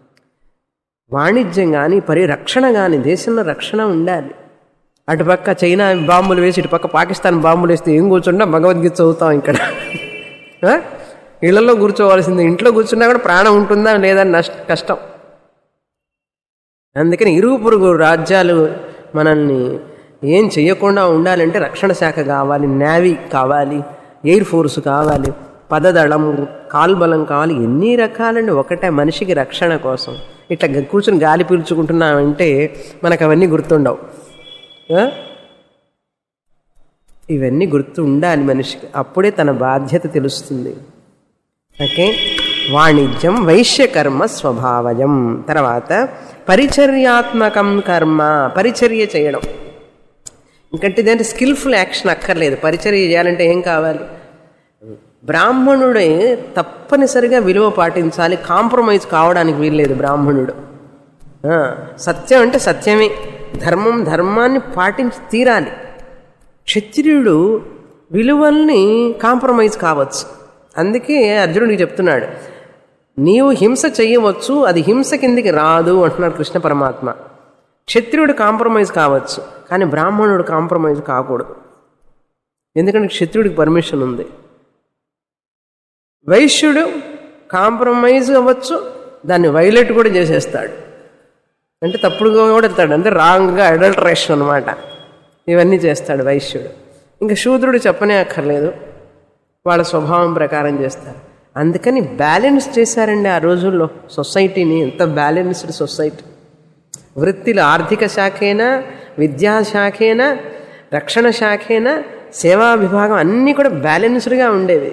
వాణిజ్యం కానీ పరిరక్షణ కానీ దేశంలో రక్షణ ఉండాలి అటుపక్క చైనా బాంబులు వేసి ఇటుపక్క పాకిస్తాన్ బాంబులు వేస్తే ఏం కూర్చుంటా భగవద్గీత చదువుతాం ఇక్కడ ఆ? ఇళ్లలో కూర్చోవలసింది ఇంట్లో కూర్చున్నా కూడా ప్రాణం ఉంటుందా లేదా నష్ట కష్టం అందుకని ఇరుగు పొరుగు రాజ్యాలు మనల్ని ఏం చేయకుండా ఉండాలంటే రక్షణ శాఖ కావాలి నేవీ కావాలి ఎయిర్ ఫోర్స్ కావాలి పదదళం కాల్బలం కావాలి ఎన్ని రకాలండి ఒకటే మనిషికి రక్షణ కోసం ఇట్లా గ- కూర్చుని గాలి పీల్చుకుంటున్నామంటే మనకు అవన్నీ గుర్తుండవు ఆ? ఇవన్నీ గుర్తు ఉండాలి మనిషికి అప్పుడే తన బాధ్యత తెలుస్తుంది ఓకే వాణిజ్యం వైశ్యకర్మ స్వభావజం తర్వాత పరిచర్యాత్మకం కర్మ పరిచర్య చేయడం ఇంకంటే ఇదంటే స్కిల్ఫుల్ యాక్షన్ అక్కర్లేదు పరిచర్య చేయాలంటే ఏం కావాలి బ్రాహ్మణుడే తప్పనిసరిగా విలువ పాటించాలి కాంప్రమైజ్ కావడానికి వీల్లేదు బ్రాహ్మణుడు ఆ, సత్యం అంటే సత్యమే ధర్మం ధర్మాన్ని పాటించి తీరాలి క్షత్రియుడు విలువల్ని కాంప్రమైజ్ కావచ్చు అందుకే అర్జునుడికి చెప్తున్నాడు నీవు హింస చేయవచ్చు అది హింస కిందికి రాదు అంటున్నాడు కృష్ణ పరమాత్మ క్షత్రియుడు కాంప్రమైజ్ కావచ్చు కానీ బ్రాహ్మణుడు కాంప్రమైజ్ కాకూడదు ఎందుకంటే క్షత్రియుడికి పర్మిషన్ ఉంది వైశ్యుడు కాంప్రమైజ్ అవ్వచ్చు దాన్ని వైలెట్ కూడా చేసేస్తాడు అంటే తప్పుడుగా కూడా వెళ్తాడు అంటే రాంగ్గా అడల్టరేషన్ అనమాట ఇవన్నీ చేస్తాడు వైశ్యుడు ఇంకా శూద్రుడు చెప్పనే అక్కర్లేదు వాళ్ళ స్వభావం ప్రకారం చేస్తారు అందుకని బ్యాలెన్స్ చేశారండి ఆ రోజుల్లో సొసైటీని ఎంత బ్యాలెన్స్డ్ సొసైటీ వృత్తిలో ఆర్థిక శాఖైనా విద్యాశాఖైనా రక్షణ శాఖైనా సేవా విభాగం అన్నీ కూడా బ్యాలెన్స్డ్గా ఉండేవి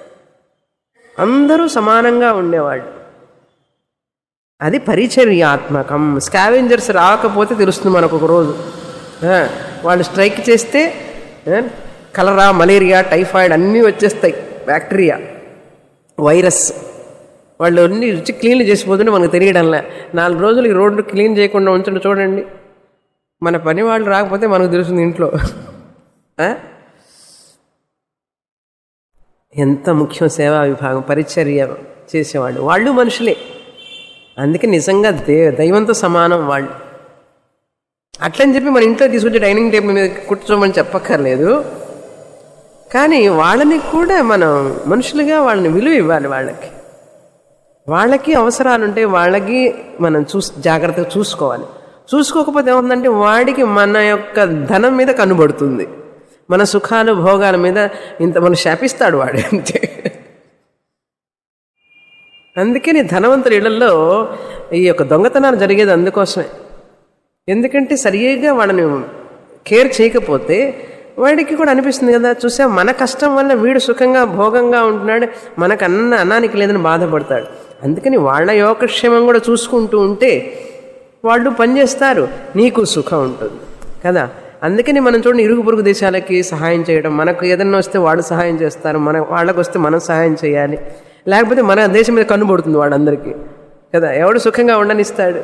అందరూ సమానంగా ఉండేవాళ్ళు అది పరిచర్యాత్మకం స్కావెంజర్స్ రాకపోతే తెలుస్తుంది మనకు ఒక రోజు ఆ, వాళ్ళు స్ట్రైక్ చేస్తే ఆ, కలరా మలేరియా టైఫాయిడ్ అన్నీ వచ్చేస్తాయి బ్యాక్టీరియా వైరస్ వాళ్ళు అన్ని రుచి క్లీన్ చేసిపోతుంటే మనకు తెలియడంలే నాలుగు రోజులు ఈ రోడ్డు క్లీన్ చేయకుండా ఉంచండి చూడండి మన పని వాళ్ళు రాకపోతే మనకు తెలుస్తుంది ఇంట్లో ఆ? ఎంత ముఖ్యం సేవా విభాగం పరిచర్య చేసేవాళ్ళు వాళ్ళు మనుషులే అందుకే నిజంగా దే దైవంతో సమానం వాళ్ళు అట్లని చెప్పి మన ఇంట్లో తీసుకొచ్చి డైనింగ్ టేబుల్ మీద కూర్చోమని చెప్పక్కర్లేదు కానీ వాళ్ళని కూడా మనం మనుషులుగా వాళ్ళని విలువ ఇవ్వాలి వాళ్ళకి వాళ్ళకి అవసరాలు ఉంటే వాళ్ళకి మనం చూస్ జాగ్రత్తగా చూసుకోవాలి చూసుకోకపోతే ఏమవుతుందంటే వాడికి మన యొక్క ధనం మీద కనుబడుతుంది మన సుఖాలు భోగాల మీద ఇంత మనం శాపిస్తాడు వాడు అంతే అందుకని ధనవంతుల ఇళ్లలో ఈ యొక్క దొంగతనాలు జరిగేది అందుకోసమే ఎందుకంటే సరిగ్గా వాళ్ళని కేర్ చేయకపోతే వాడికి కూడా అనిపిస్తుంది కదా చూసా మన కష్టం వల్ల వీడు సుఖంగా భోగంగా ఉంటున్నాడు మనకు అన్న అన్నానికి లేదని బాధపడతాడు అందుకని వాళ్ళ యోగక్షేమం కూడా చూసుకుంటూ ఉంటే వాళ్ళు పనిచేస్తారు నీకు సుఖం ఉంటుంది కదా అందుకని మనం చూడండి ఇరుగు పొరుగు దేశాలకి సహాయం చేయడం మనకు ఏదన్నా వస్తే వాళ్ళు సహాయం చేస్తారు మన వాళ్ళకు వస్తే మనం సహాయం చేయాలి లేకపోతే మన దేశం మీద కన్నుబడుతుంది వాళ్ళందరికీ కదా ఎవడు సుఖంగా ఉండనిస్తాడు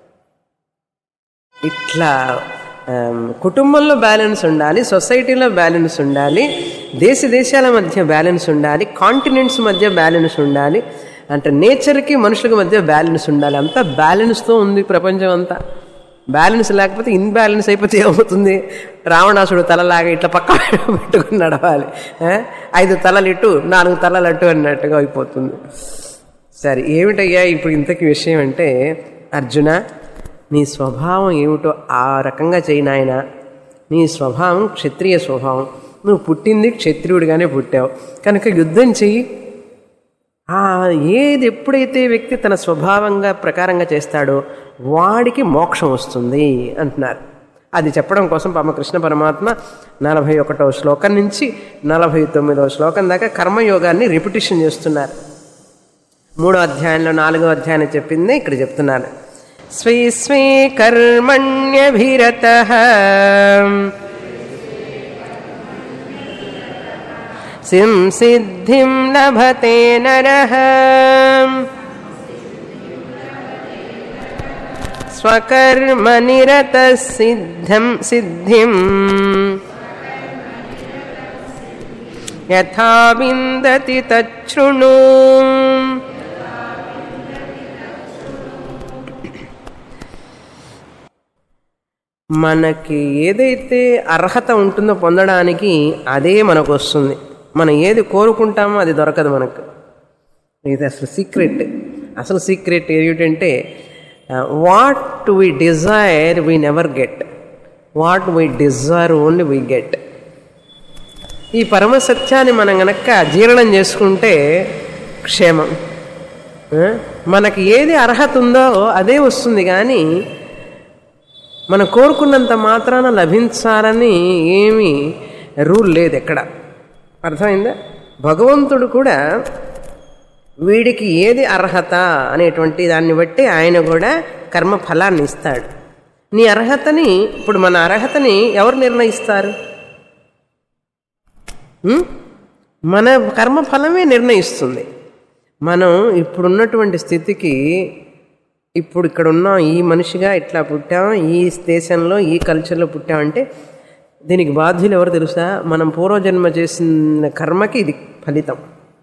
ఇట్లా ఆమ్, కుటుంబంలో బ్యాలెన్స్ ఉండాలి సొసైటీలో బ్యాలెన్స్ ఉండాలి దేశ దేశాల మధ్య బ్యాలెన్స్ ఉండాలి కాంటినెంట్స్ మధ్య బ్యాలెన్స్ ఉండాలి అంటే నేచర్కి మనుషులకు మధ్య బ్యాలెన్స్ ఉండాలి అంతా బ్యాలెన్స్తో ఉంది ప్రపంచం అంతా బ్యాలెన్స్ లేకపోతే ఇన్బ్యాలెన్స్ అయిపోతే ఏమవుతుంది రావణాసుడు తలలాగా ఇట్లా పక్క పెట్టుకుని నడవాలి ఆ? ఐదు తలలు ఇటు నాలుగు తలలు అటు అన్నట్టుగా అయిపోతుంది సరే ఏమిటయ్యా ఇప్పుడు ఇంతకీ విషయం అంటే అర్జున నీ స్వభావం ఏమిటో ఆ రకంగా చేయి నాయన నీ స్వభావం క్షత్రియ స్వభావం నువ్వు పుట్టింది క్షత్రియుడిగానే పుట్టావు కనుక యుద్ధం చెయ్యి ఆ ఏది ఎప్పుడైతే వ్యక్తి తన స్వభావంగా ప్రకారంగా చేస్తాడో వాడికి మోక్షం వస్తుంది అంటున్నారు అది చెప్పడం కోసం పాప కృష్ణ పరమాత్మ నలభై ఒకటవ శ్లోకం నుంచి నలభై తొమ్మిదవ శ్లోకం దాకా కర్మయోగాన్ని రిపిటిషన్ చేస్తున్నారు మూడో అధ్యాయంలో నాలుగో అధ్యాయం చెప్పింది ఇక్కడ చెప్తున్నారు స్వే స్వే కర్మణ్యభిరత సిద్ధిం లభతే నరః స్వకర్మ నిరత సిద్ధం సిద్ధిం యథా విందతి తృణు మనకి ఏదైతే అర్హత ఉంటుందో పొందడానికి అదే మనకు వస్తుంది మనం ఏది కోరుకుంటామో అది దొరకదు మనకు ఇది అసలు సీక్రెట్ అసలు సీక్రెట్ ఏమిటంటే what we desire we never get what we desire only we get ఈ పరమ సత్యాన్ని మనం గనక జీర్ణం చేసుకుంటే క్షేమం ఆ? మనకి ఏది అర్హత ఉందో అదే వస్తుంది కానీ మనం కోరుకున్నంత మాత్రాన లభించాలని ఏమీ రూల్ లేదు ఎక్కడ అర్థమైందా భగవంతుడు కూడా వీడికి ఏది అర్హత అనేటువంటి దాన్ని బట్టి ఆయన కూడా కర్మ ఫలాన్ని ఇస్తాడు నీ అర్హతని ఇప్పుడు మన అర్హతని ఎవరు నిర్ణయిస్తారు ఉం? మన కర్మ ఫలమే నిర్ణయిస్తుంది మనం ఇప్పుడున్నటువంటి స్థితికి ఇప్పుడు ఇక్కడ ఉన్నాం ఈ మనిషిగా ఇట్లా పుట్టాం ఈ దేశంలో ఈ కల్చర్లో పుట్టామంటే దీనికి బాధ్యులు ఎవరు తెలుసా మనం పూర్వజన్మ చేసిన కర్మకి ఇది ఫలితం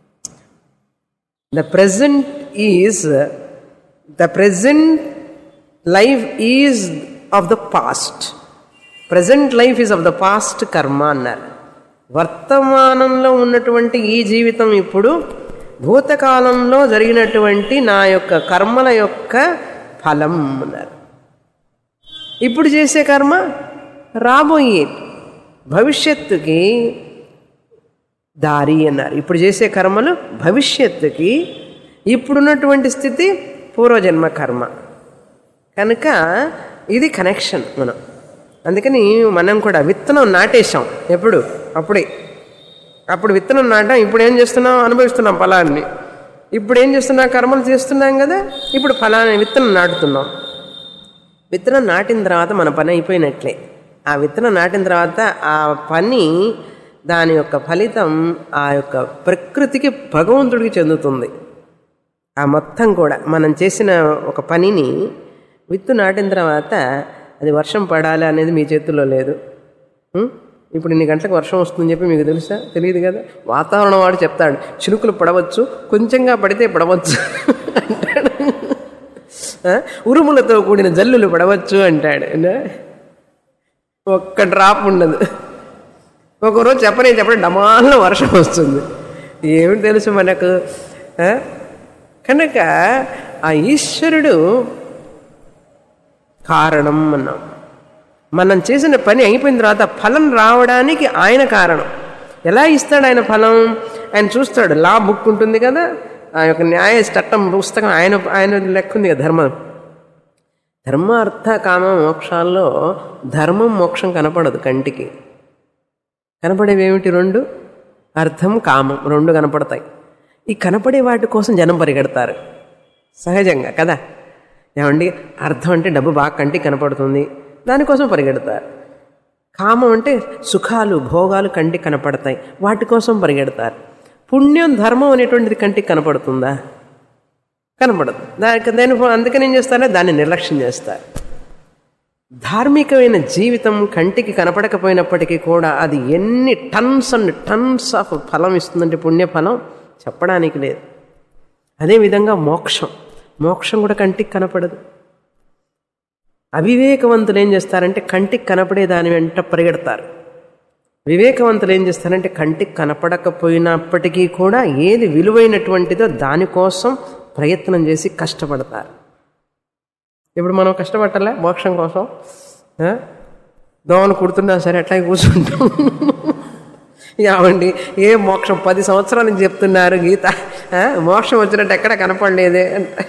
the present is the present life is of the past present life is of the past karma అన్నారు వర్తమానంలో ఉన్నటువంటి ఈ జీవితం ఇప్పుడు భూతకాలంలో జరిగినటువంటి నా యొక్క కర్మల యొక్క ఫలం అన్నారు ఇప్పుడు చేసే కర్మ రాబోయే భవిష్యత్తుకి దారి అన్నారు ఇప్పుడు చేసే కర్మలు భవిష్యత్తుకి ఇప్పుడున్నటువంటి స్థితి పూర్వజన్మ కర్మ కనుక ఇది కనెక్షన్ మనం అందుకని మనం కూడా విత్తనం నాటేశాం ఎప్పుడు అప్పుడే అప్పుడు విత్తనం నాటాం ఇప్పుడు ఏం చేస్తున్నాం అనుభవిస్తున్నాం ఫలాన్ని ఇప్పుడు ఏం చేస్తున్నాం కర్మలు చేస్తున్నాం కదా ఇప్పుడు ఫలాన్ని విత్తనం నాటుతున్నాం విత్తనం నాటిన తర్వాత మన పని అయిపోయినట్లే ఆ విత్తనం నాటిన తర్వాత ఆ పని దాని యొక్క ఫలితం ఆ యొక్క ప్రకృతికి భగవంతుడికి చెందుతుంది ఆ మొత్తం కూడా మనం చేసిన ఒక పనిని విత్తు నాటిన తర్వాత అది వర్షం పడాలి అనేది మీ చేతుల్లో లేదు ఉం? ఇప్పుడు ఇన్ని గంటలకు వర్షం వస్తుందని చెప్పి మీకు తెలుసా తెలియదు కదా వాతావరణం వాడు చెప్తాడు చినుకులు పడవచ్చు కొంచెంగా పడితే పడవచ్చు అంటాడు ఆ? ఉరుములతో కూడిన జల్లులు పడవచ్చు అంటాడు నా? ఒక్క డ్రాప్ ఉండదు ఒకరోజు చెప్పనే చెప్పడం డమాల్లో వర్షం వస్తుంది ఏమి తెలుసు మనకు ఆ? కనుక ఆ ఈశ్వరుడు కారణం అన్నాం మనం చేసిన పని అయిపోయిన తర్వాత ఫలం రావడానికి ఆయన కారణం ఎలా ఇస్తాడు ఆయన ఫలం ఆయన చూస్తాడు లా బుక్ ఉంటుంది కదా ఆ యొక్క న్యాయ చట్టం పుస్తకం ఆయన ఆయన లెక్క ఉంది కదా ధర్మం ధర్మ అర్థ కామ మోక్షాల్లో ధర్మం మోక్షం కనపడదు కంటికి కనపడేవి ఏమిటి రెండు అర్థం కామం రెండు కనపడతాయి ఈ కనపడే వాటి కోసం జనం పరిగెడతారు సహజంగా కదా ఏమండి అర్థం అంటే డబ్బు బాగా కంటికి కనపడుతుంది దానికోసం పరిగెడతారు కామం అంటే సుఖాలు భోగాలు కంటికి కనపడతాయి వాటి కోసం పరిగెడతారు పుణ్యం ధర్మం అనేటువంటిది కంటికి కనపడుతుందా కనపడదు దానికి దాని అందుకని ఏం చేస్తారంటే దాన్ని నిర్లక్ష్యం చేస్తారు ధార్మికమైన జీవితం కంటికి కనపడకపోయినప్పటికీ కూడా అది ఎన్ని టన్స్ అండ్ టన్స్ ఆఫ్ ఫలం ఇస్తుందంటే పుణ్యఫలం చెప్పడానికి లేదు అదేవిధంగా మోక్షం మోక్షం కూడా కంటికి కనపడదు అవివేకవంతులు ఏం చేస్తారంటే కంటికి కనపడే దాని వెంట పరిగెడతారు వివేకవంతులు ఏం చేస్తారంటే కంటికి కనపడకపోయినప్పటికీ కూడా ఏది విలువైనటువంటిదో దానికోసం ప్రయత్నం చేసి కష్టపడతారు ఇప్పుడు మనం కష్టపట్టాలా మోక్షం కోసం ఆ? దోమలు కుడుతున్నా సరే అట్లా కూర్చుంటాం యావండి ఏ మోక్షం పది సంవత్సరాల నుంచి చెప్తున్నారు గీత ఆ? మోక్షం వచ్చినట్టు ఎక్కడ కనపడలేదే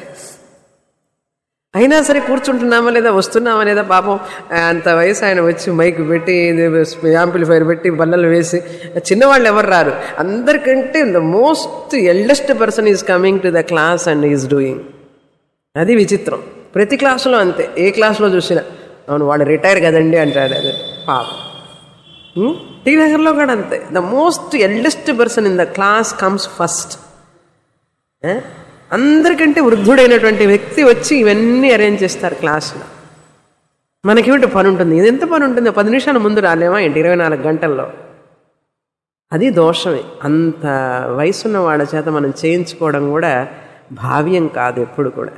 అయినా సరే కూర్చుంటున్నామా లేదా వస్తున్నామా లేదా పాపం అంత వయసు ఆయన వచ్చి మైక్ పెట్టి యాంపిలిఫైర్ పెట్టి బల్లలు వేసి చిన్నవాళ్ళు ఎవరు రారు అందరికంటే the most eldest person is coming to the class and is doing అది విచిత్రం ప్రతి క్లాసులో అంతే ఏ క్లాస్లో చూసినా అవును వాడు రిటైర్ కదండి అంటాడు అది పాపం ఉం? టీ నగర్లో కూడా అంతే the most eldest person in the class comes first అందరికంటే వృద్ధుడైనటువంటి వ్యక్తి వచ్చి ఇవన్నీ అరేంజ్ చేస్తారు క్లాస్లో మనకేమిటి పని ఉంటుంది ఇది ఎంత పని ఉంటుంది పది నిమిషాల ముందు రాలేమా ఏంటి ఇరవై నాలుగు గంటల్లో అది దోషమే అంత వయసున్న వాళ్ళ చేత మనం చేయించుకోవడం కూడా భావ్యం కాదు ఎప్పుడు కూడా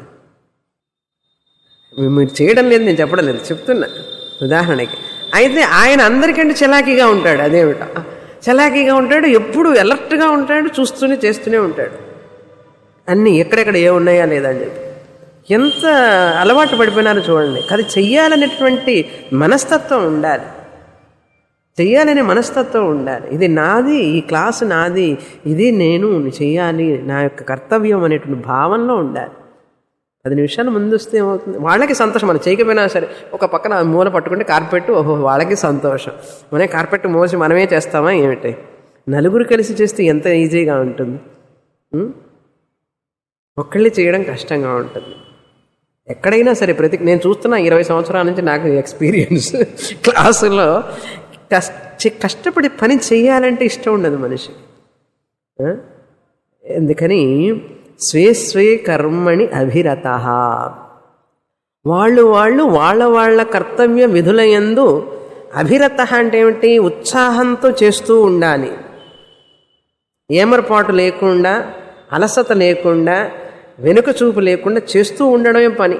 మీరు చేయడం లేదు నేను చెప్పడం లేదు చెప్తున్నా ఉదాహరణకి అయితే ఆయన అందరికంటే చలాకీగా ఉంటాడు అదేమిట చలాకీగా ఉంటాడు ఎప్పుడు అలర్ట్గా ఉంటాడు చూస్తూనే చేస్తూనే ఉంటాడు అన్నీ ఎక్కడెక్కడ ఏ ఉన్నాయా లేదా అని చెప్పి ఎంత అలవాటు పడిపోయినారో చూడండి అది చెయ్యాలనేటువంటి మనస్తత్వం ఉండాలి చెయ్యాలనే మనస్తత్వం ఉండాలి ఇది నాది ఈ క్లాసు నాది ఇది నేను చెయ్యాలి నా యొక్క కర్తవ్యం అనేటువంటి భావనలో ఉండాలి పది నిమిషాలు ముందు వస్తే ఏమవుతుంది వాళ్ళకి సంతోషం మనం చేయకపోయినా సరే ఒక పక్కన మూల పట్టుకుంటే కార్పెట్ ఓహో వాళ్ళకి సంతోషం మనమే కార్పెట్ మోసి మనమే చేస్తామా ఏమిటి నలుగురు కలిసి చేస్తే ఎంత ఈజీగా ఉంటుంది ఉం? ఒక్కళ్ళే చేయడం కష్టంగా ఉంటుంది ఎక్కడైనా సరే ప్రతి నేను చూస్తున్న ఇరవై సంవత్సరాల నుంచి నాకు ఎక్స్పీరియన్స్ క్లాసులో కష్ట కష్టపడి పని చేయాలంటే ఇష్టం ఉండదు మనిషి ఆ? ఎందుకని స్వే స్వే కర్మణి అభిరత వాళ్ళు వాళ్ళు వాళ్ళ వాళ్ళ కర్తవ్య విధుల యందు అభిరత అంటే ఏమిటి ఉత్సాహంతో చేస్తూ ఉండాలి ఏమరపాటు లేకుండా అలసత లేకుండా వెనుక చూపు లేకుండా చేస్తూ ఉండడమే పని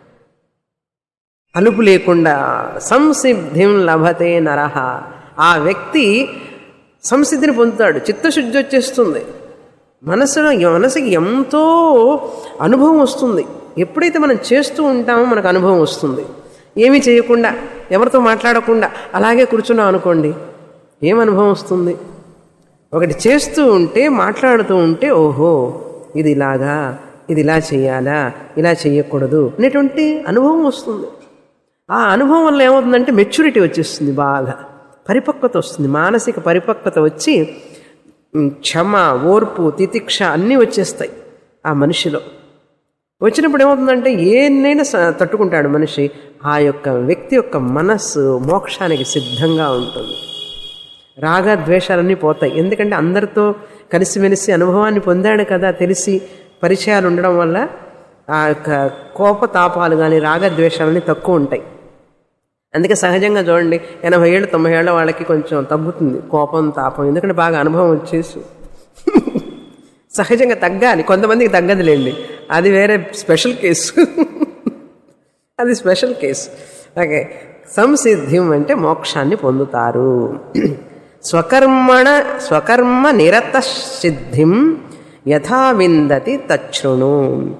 అలుపు లేకుండా సంసిద్ధిం లభతే నరహ ఆ వ్యక్తి సంసిద్ధిని పొందుతాడు చిత్తశుద్ధి వచ్చేస్తుంది మనసులో మనసుకి ఎంతో అనుభవం వస్తుంది ఎప్పుడైతే మనం చేస్తూ ఉంటామో మనకు అనుభవం వస్తుంది ఏమీ చేయకుండా ఎవరితో మాట్లాడకుండా అలాగే కూర్చున్నాం అనుకోండి ఏం అనుభవం వస్తుంది ఒకటి చేస్తూ ఉంటే మాట్లాడుతూ ఉంటే ఓహో ఇది ఇలాగా ఇది ఇలా చేయాలా ఇలా చేయకూడదు అనేటువంటి అనుభవం వస్తుంది ఆ అనుభవం వల్ల ఏమవుతుందంటే మెచ్యూరిటీ వచ్చేస్తుంది బాగా పరిపక్వత వస్తుంది మానసిక పరిపక్వత వచ్చి ఉమ్, క్షమ ఓర్పు తితిక్ష అన్నీ వచ్చేస్తాయి ఆ మనిషిలో వచ్చినప్పుడు ఏమవుతుందంటే ఏనైనా స- తట్టుకుంటాడు మనిషి ఆ యొక్క వ్యక్తి యొక్క మనస్సు మోక్షానికి సిద్ధంగా ఉంటుంది రాగ ద్వేషాలన్నీ పోతాయి ఎందుకంటే అందరితో కలిసిమెలిసి అనుభవాన్ని పొందాడు కదా తెలిసి పరిచయాలు ఉండడం వల్ల ఆ యొక్క కోపతాపాలు కానీ రాగద్వేషాలన్నీ తక్కువ ఉంటాయి అందుకే సహజంగా చూడండి ఎనభై ఏళ్ళు తొంభై ఏళ్ళ వాళ్ళకి కొంచెం తగ్గుతుంది కోపం తాపం ఎందుకంటే బాగా అనుభవం వచ్చేసి సహజంగా తగ్గాలి కొంతమందికి తగ్గదులేండి అది వేరే స్పెషల్ కేసు అది స్పెషల్ కేసు ఓకే సంసిద్ధిం అంటే మోక్షాన్ని పొందుతారు స్వకర్మణ స్వకర్మ నిరత సిద్ధిం యథా విందతి తచ్చుణు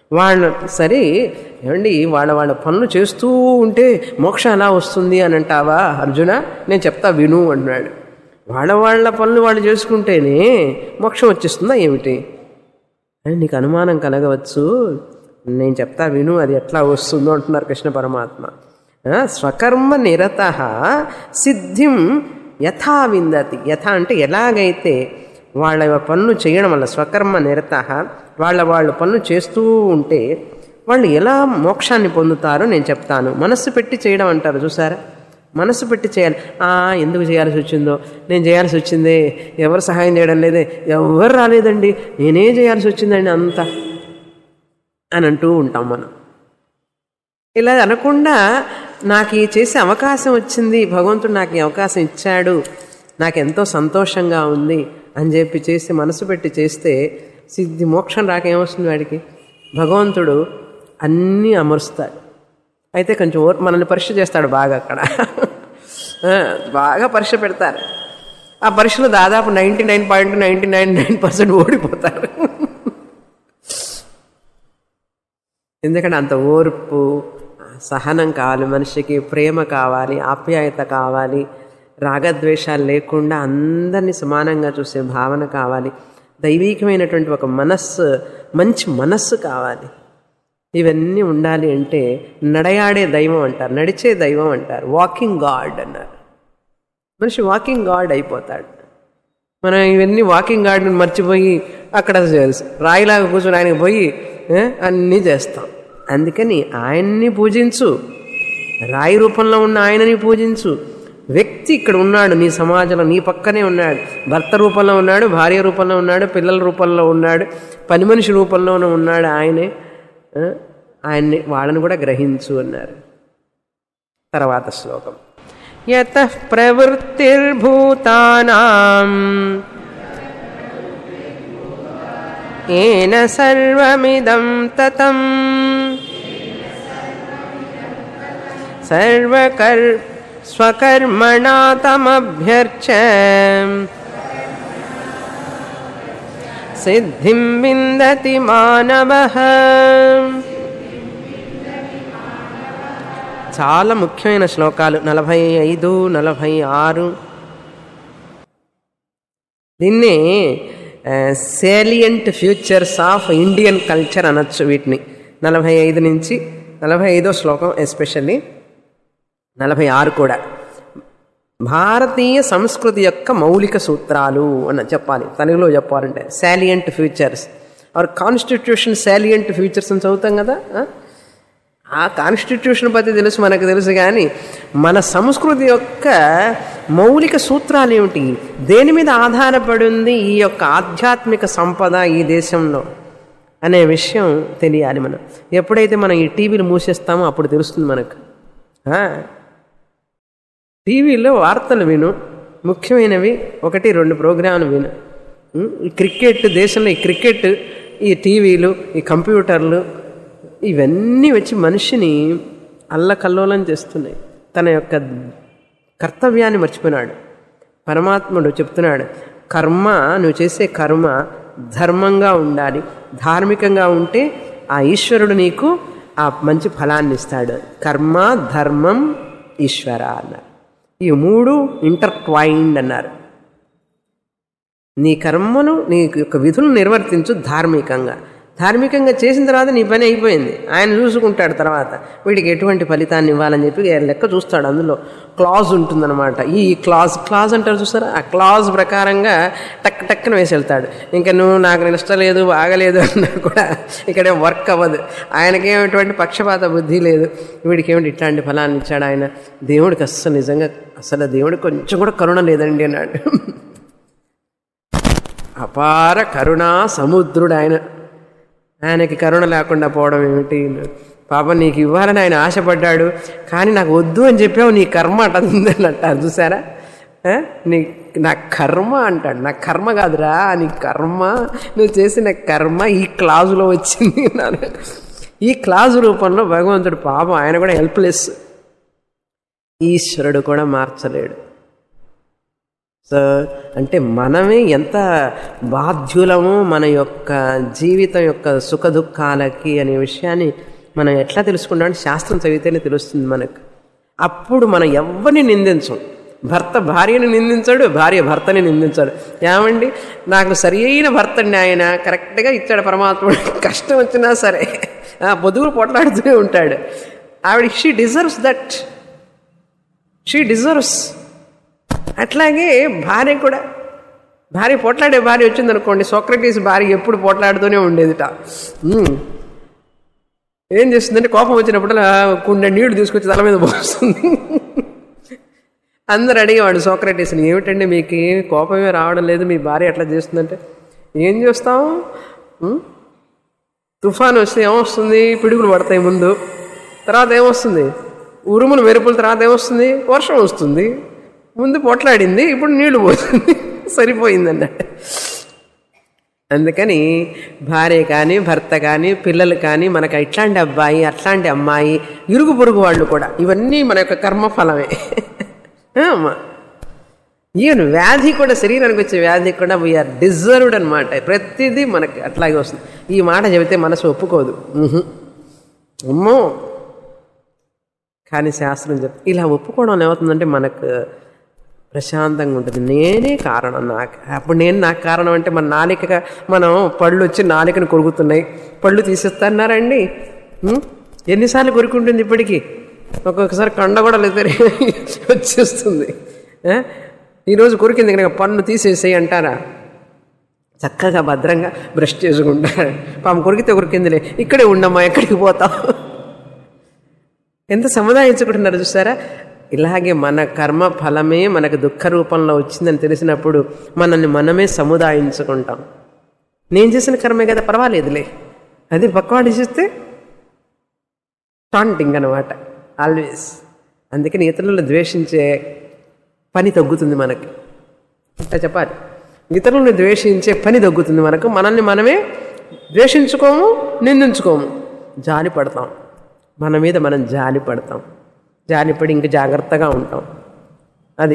వాళ్ళు సరే ఏమండి వాళ్ళ వాళ్ళ పనులు చేస్తూ ఉంటే మోక్షం ఎలా వస్తుంది అని అంటావా అర్జున నేను చెప్తా విను అన్నాడు వాళ్ళ వాళ్ళ పనులు వాళ్ళు చేసుకుంటేనే మోక్షం వచ్చేస్తుందా ఏమిటి అని నీకు అనుమానం కలగవచ్చు నేను చెప్తా విను అది ఎట్లా వస్తుందో అంటున్నారు కృష్ణ పరమాత్మ ఆ, స్వకర్మ నిరత సిద్ధిం యథా విందతి యథ అంటే ఎలాగైతే వాళ్ళ పనులు చేయడం వల్ల స్వకర్మ నిరత వాళ్ళ వాళ్ళ పనులు చేస్తూ ఉంటే వాళ్ళు ఎలా మోక్షాన్ని పొందుతారో నేను చెప్తాను మనస్సు పెట్టి చేయడం అంటారు చూసారా మనసు పెట్టి చేయాలి ఆ ఎందుకు చేయాల్సి వచ్చిందో నేను చేయాల్సి వచ్చిందే ఎవరు సహాయం చేయడం లేదే ఎవరు రాలేదండి నేనే చేయాల్సి వచ్చిందండి అంతా అని అంటూ ఉంటాం మనం ఇలా అనకుండా నాకు ఈ చేసే అవకాశం వచ్చింది భగవంతుడు నాకు ఈ అవకాశం ఇచ్చాడు నాకు ఎంతో సంతోషంగా ఉంది అని చెప్పి చేసి మనసు పెట్టి చేస్తే సిద్ధి మోక్షం రాక ఏమొస్తుంది వాడికి భగవంతుడు అన్నీ అమరుస్తాడు అయితే కొంచెం ఓర్ మనల్ని పరీక్ష చేస్తాడు బాగా అక్కడ ఆ, బాగా పరీక్ష పెడతారు ఆ పరీక్షలో దాదాపు ninety nine point ninety nine nine percent ఓడిపోతారు ఎందుకంటే అంత ఓర్పు సహనం కావాలి మనిషికి ప్రేమ కావాలి ఆప్యాయత కావాలి రాగద్వేషాలు లేకుండా అందరినీ సమానంగా చూసే భావన కావాలి దైవీకమైనటువంటి ఒక మనస్సు మంచి మనస్సు కావాలి ఇవన్నీ ఉండాలి అంటే నడయాడే దైవం అంటారు నడిచే దైవం అంటారు వాకింగ్ గాడ్ అన్నారు మనిషి వాకింగ్ గాడ్ అయిపోతాడు మనం ఇవన్నీ వాకింగ్ గార్డెన్ మర్చిపోయి అక్కడ రాయిలాగా కూర్చొని ఆయనకి పోయి ఏ, అన్నీ చేస్తాం అందుకని ఆయన్ని పూజించు రాయి రూపంలో ఉన్న ఆయనని పూజించు వ్యక్తి ఇక్కడ ఉన్నాడు నీ సమాజంలో నీ పక్కనే ఉన్నాడు భర్త రూపంలో ఉన్నాడు భార్య రూపంలో ఉన్నాడు పిల్లల రూపంలో ఉన్నాడు పని మనిషి రూపంలోనూ ఉన్నాడు ఆయనే ఆ, ఆయన్ని వాళ్ళని కూడా గ్రహించు అన్నారు తర్వాత శ్లోకం యత ప్రవృత్తిర్భూతానాం ఏన సర్వమిదం తతం సర్వకర్ స్వకర్మణా తమభ్యర్చ సిద్ధిం విందతి మానవ చాలా ముఖ్యమైన శ్లోకాలు నలభై ఐదు నలభై ఆరు దీన్ని salient futures of Indian culture అనొచ్చు వీటిని నలభై ఐదు నుంచి నలభై ఐదో శ్లోకం ఎస్పెషల్లీ నలభై ఆరు కూడా భారతీయ సంస్కృతి యొక్క మౌలిక సూత్రాలు అని చెప్పాలి తెలుగులో చెప్పాలంటే salient futures are constitution salient futures అని చదువుతాం కదా ఆ? ఆ కాన్స్టిట్యూషన్ పద్ధతి తెలుసు మనకు తెలుసు కానీ మన సంస్కృతి యొక్క మౌలిక సూత్రాలు ఏమిటి దేని మీద ఆధారపడి ఉంది ఈ యొక్క ఆధ్యాత్మిక సంపద ఈ దేశంలో అనే విషయం తెలియాలి మనం ఎప్పుడైతే మనం ఈ టీవీలు మూసేస్తామో అప్పుడు తెలుస్తుంది మనకు ఆ? టీవీలో వార్తలు విను ముఖ్యమైనవి ఒకటి రెండు ప్రోగ్రాంలు విను ఉం? ఈ క్రికెట్ దేశంలో ఈ క్రికెట్ ఈ టీవీలు ఈ కంప్యూటర్లు ఇవన్నీ వచ్చి మనిషిని అల్లకల్లోలం చేస్తున్నాయి తన యొక్క కర్తవ్యాన్ని మర్చిపోయినాడు పరమాత్ముడు చెప్తున్నాడు కర్మ నువ్వు చేసే కర్మ ధర్మంగా ఉండాలి ధార్మికంగా ఉంటే ఆ ఈశ్వరుడు నీకు ఆ మంచి ఫలాన్ని ఇస్తాడు కర్మ ధర్మం ఈశ్వర అన్నారు ఈ మూడు ఇంటర్ట్వైన్డ్ అన్నారు నీ కర్మను నీ యొక్క విధులను నిర్వర్తించు ధార్మికంగా ధార్మికంగా చేసిన తర్వాత నీ పని అయిపోయింది ఆయన చూసుకుంటాడు తర్వాత వీడికి ఎటువంటి ఫలితాన్ని ఇవ్వాలని చెప్పి లెక్క చూస్తాడు అందులో క్లాజ్ ఉంటుందన్నమాట ఈ క్లాజ్ క్లాజ్ అంటారు చూస్తారా ఆ క్లాజ్ ప్రకారంగా టక్ టక్కున వేసి వెళ్తాడు ఇంకా నువ్వు నాకు ఇష్టం లేదు బాగలేదు అన్నా కూడా ఇక్కడ వర్క్ అవ్వదు ఆయనకేమిటువంటి పక్షపాత బుద్ధి లేదు వీడికి ఏమిటి ఇట్లాంటి ఫలాన్ని ఇచ్చాడు ఆయన దేవుడికి అస్సలు నిజంగా అసలు దేవుడికి కొంచెం కూడా కరుణ లేదండి అన్నాడు అపార కరుణా సముద్రుడు ఆయన ఆయనకి కరుణ లేకుండా పోవడం ఏమిటి పాపం నీకు ఇవ్వాలని ఆయన ఆశపడ్డాడు కానీ నాకు వద్దు అని చెప్పావు నీ కర్మ అంటుందని అంటారు చూసారా ఆ? నీ నా కర్మ అంటాడు నా కర్మ కాదురా నీ కర్మ నువ్వు చేసిన కర్మ ఈ క్లాజులో వచ్చింది అన్నాడు ఈ క్లాజు రూపంలో భగవంతుడు పాపం ఆయన కూడా హెల్ప్లెస్ ఈశ్వరుడు కూడా మార్చలేడు సో అంటే మనమే ఎంత బాధ్యులమో మన యొక్క జీవితం యొక్క సుఖ దుఃఖాలకి అనే విషయాన్ని మనం ఎట్లా తెలుసుకుంటాం శాస్త్రం చదివితేనే తెలుస్తుంది మనకు అప్పుడు మనం ఎవరిని నిందించం భర్త భార్యని నిందించాడు భార్య భర్తని నిందించాడు ఏమండి నాకు సరి అయిన భర్తని ఆయన కరెక్ట్గా ఇచ్చాడు పరమాత్ముడు కష్టం వచ్చినా సరే ఆ పొదుగులు పొట్లాడుతూనే ఉంటాడు ఆవిడ she deserves that she deserves అట్లాగే భార్య కూడా భార్య పోట్లాడే భార్య వచ్చింది అనుకోండి సోక్రటీస్ భార్య ఎప్పుడు పోట్లాడుతూనే ఉండేదిట ఉమ్. ఏం చేస్తుందంటే కోపం వచ్చినప్పుడు కుండ నీళ్లు తీసుకొచ్చి తల మీద పోస్తుంది అందరు అడిగేవాడు సోక్రటీస్ని ఏమిటండి మీకు కోపమే రావడం లేదు మీ భార్య ఎట్లా చేస్తుందంటే ఏం చేస్తాం ఉమ్? తుఫాను వస్తే ఏమొస్తుంది పిడుగులు పడతాయి ముందు తర్వాత ఏమొస్తుంది ఉరుములు మెరుపుల తర్వాత ఏమొస్తుంది వర్షం వస్తుంది ముందు పొట్లాడింది ఇప్పుడు నీళ్లు పోతుంది సరిపోయింది అన్నట్టు అందుకని భార్య కానీ భర్త కానీ పిల్లలు కానీ మనకు ఇట్లాంటి అబ్బాయి అట్లాంటి అమ్మాయి ఇరుగు పొరుగు వాళ్ళు కూడా ఇవన్నీ మన యొక్క కర్మఫలమే ఆ, అమ్మా ఈవెన్ వ్యాధి కూడా శరీరానికి వచ్చే వ్యాధి కూడా వీఆర్ డిజర్వ్డ్ అనమాట ప్రతిదీ మనకి అట్లాగే వస్తుంది ఈ మాట చెబితే మనసు ఒప్పుకోదు ఉహు. అమ్మో కానీ శాస్త్రం చెప్ ఇలా ఒప్పుకోవడం వల్ల ఏమవుతుందంటే మనకు ప్రశాంతంగా ఉంటుంది నేనే కారణం నాకు అప్పుడు నేను నాకు కారణం అంటే మన నాలిక మనం పళ్ళు వచ్చి నాలికను కొరుకుతున్నాయి పళ్ళు తీసేస్తున్నారండి ఉం? ఎన్నిసార్లు కొరుకుంటుంది ఇప్పటికీ ఒక్కొక్కసారి కండ కూడా లేదు వచ్చేస్తుంది ఆ? ఈరోజు కొరికింది కనుక పన్ను తీసేసేయి అంటారా చక్కగా భద్రంగా బ్రష్ చేసుకుంటారు పాము కొరికితే కొరికిందిలే ఇక్కడే ఉండమ్మా ఎక్కడికి పోతావు ఎంత సముదాయించుకుంటున్నారు చూసారా ఇలాగే మన కర్మ ఫలమే మనకు దుఃఖ రూపంలో వచ్చిందని తెలిసినప్పుడు మనల్ని మనమే సముదాయించుకుంటాం నేను చేసిన కర్మే కదా పర్వాలేదులే అది పక్కవాడు చేస్తే టాంటింగ్ అనమాట ఆల్వేస్ అందుకని ఇతరులను ద్వేషించే పని తగ్గుతుంది మనకి అట్లా చెప్పాలి ఇతరులను ద్వేషించే పని తగ్గుతుంది మనకు మనల్ని మనమే ద్వేషించుకోము నిందించుకోము జాలి పడతాం మన మీద మనం జాలి పడతాం జాలిపడి ఇంక జాగ్రత్తగా ఉంటాం అది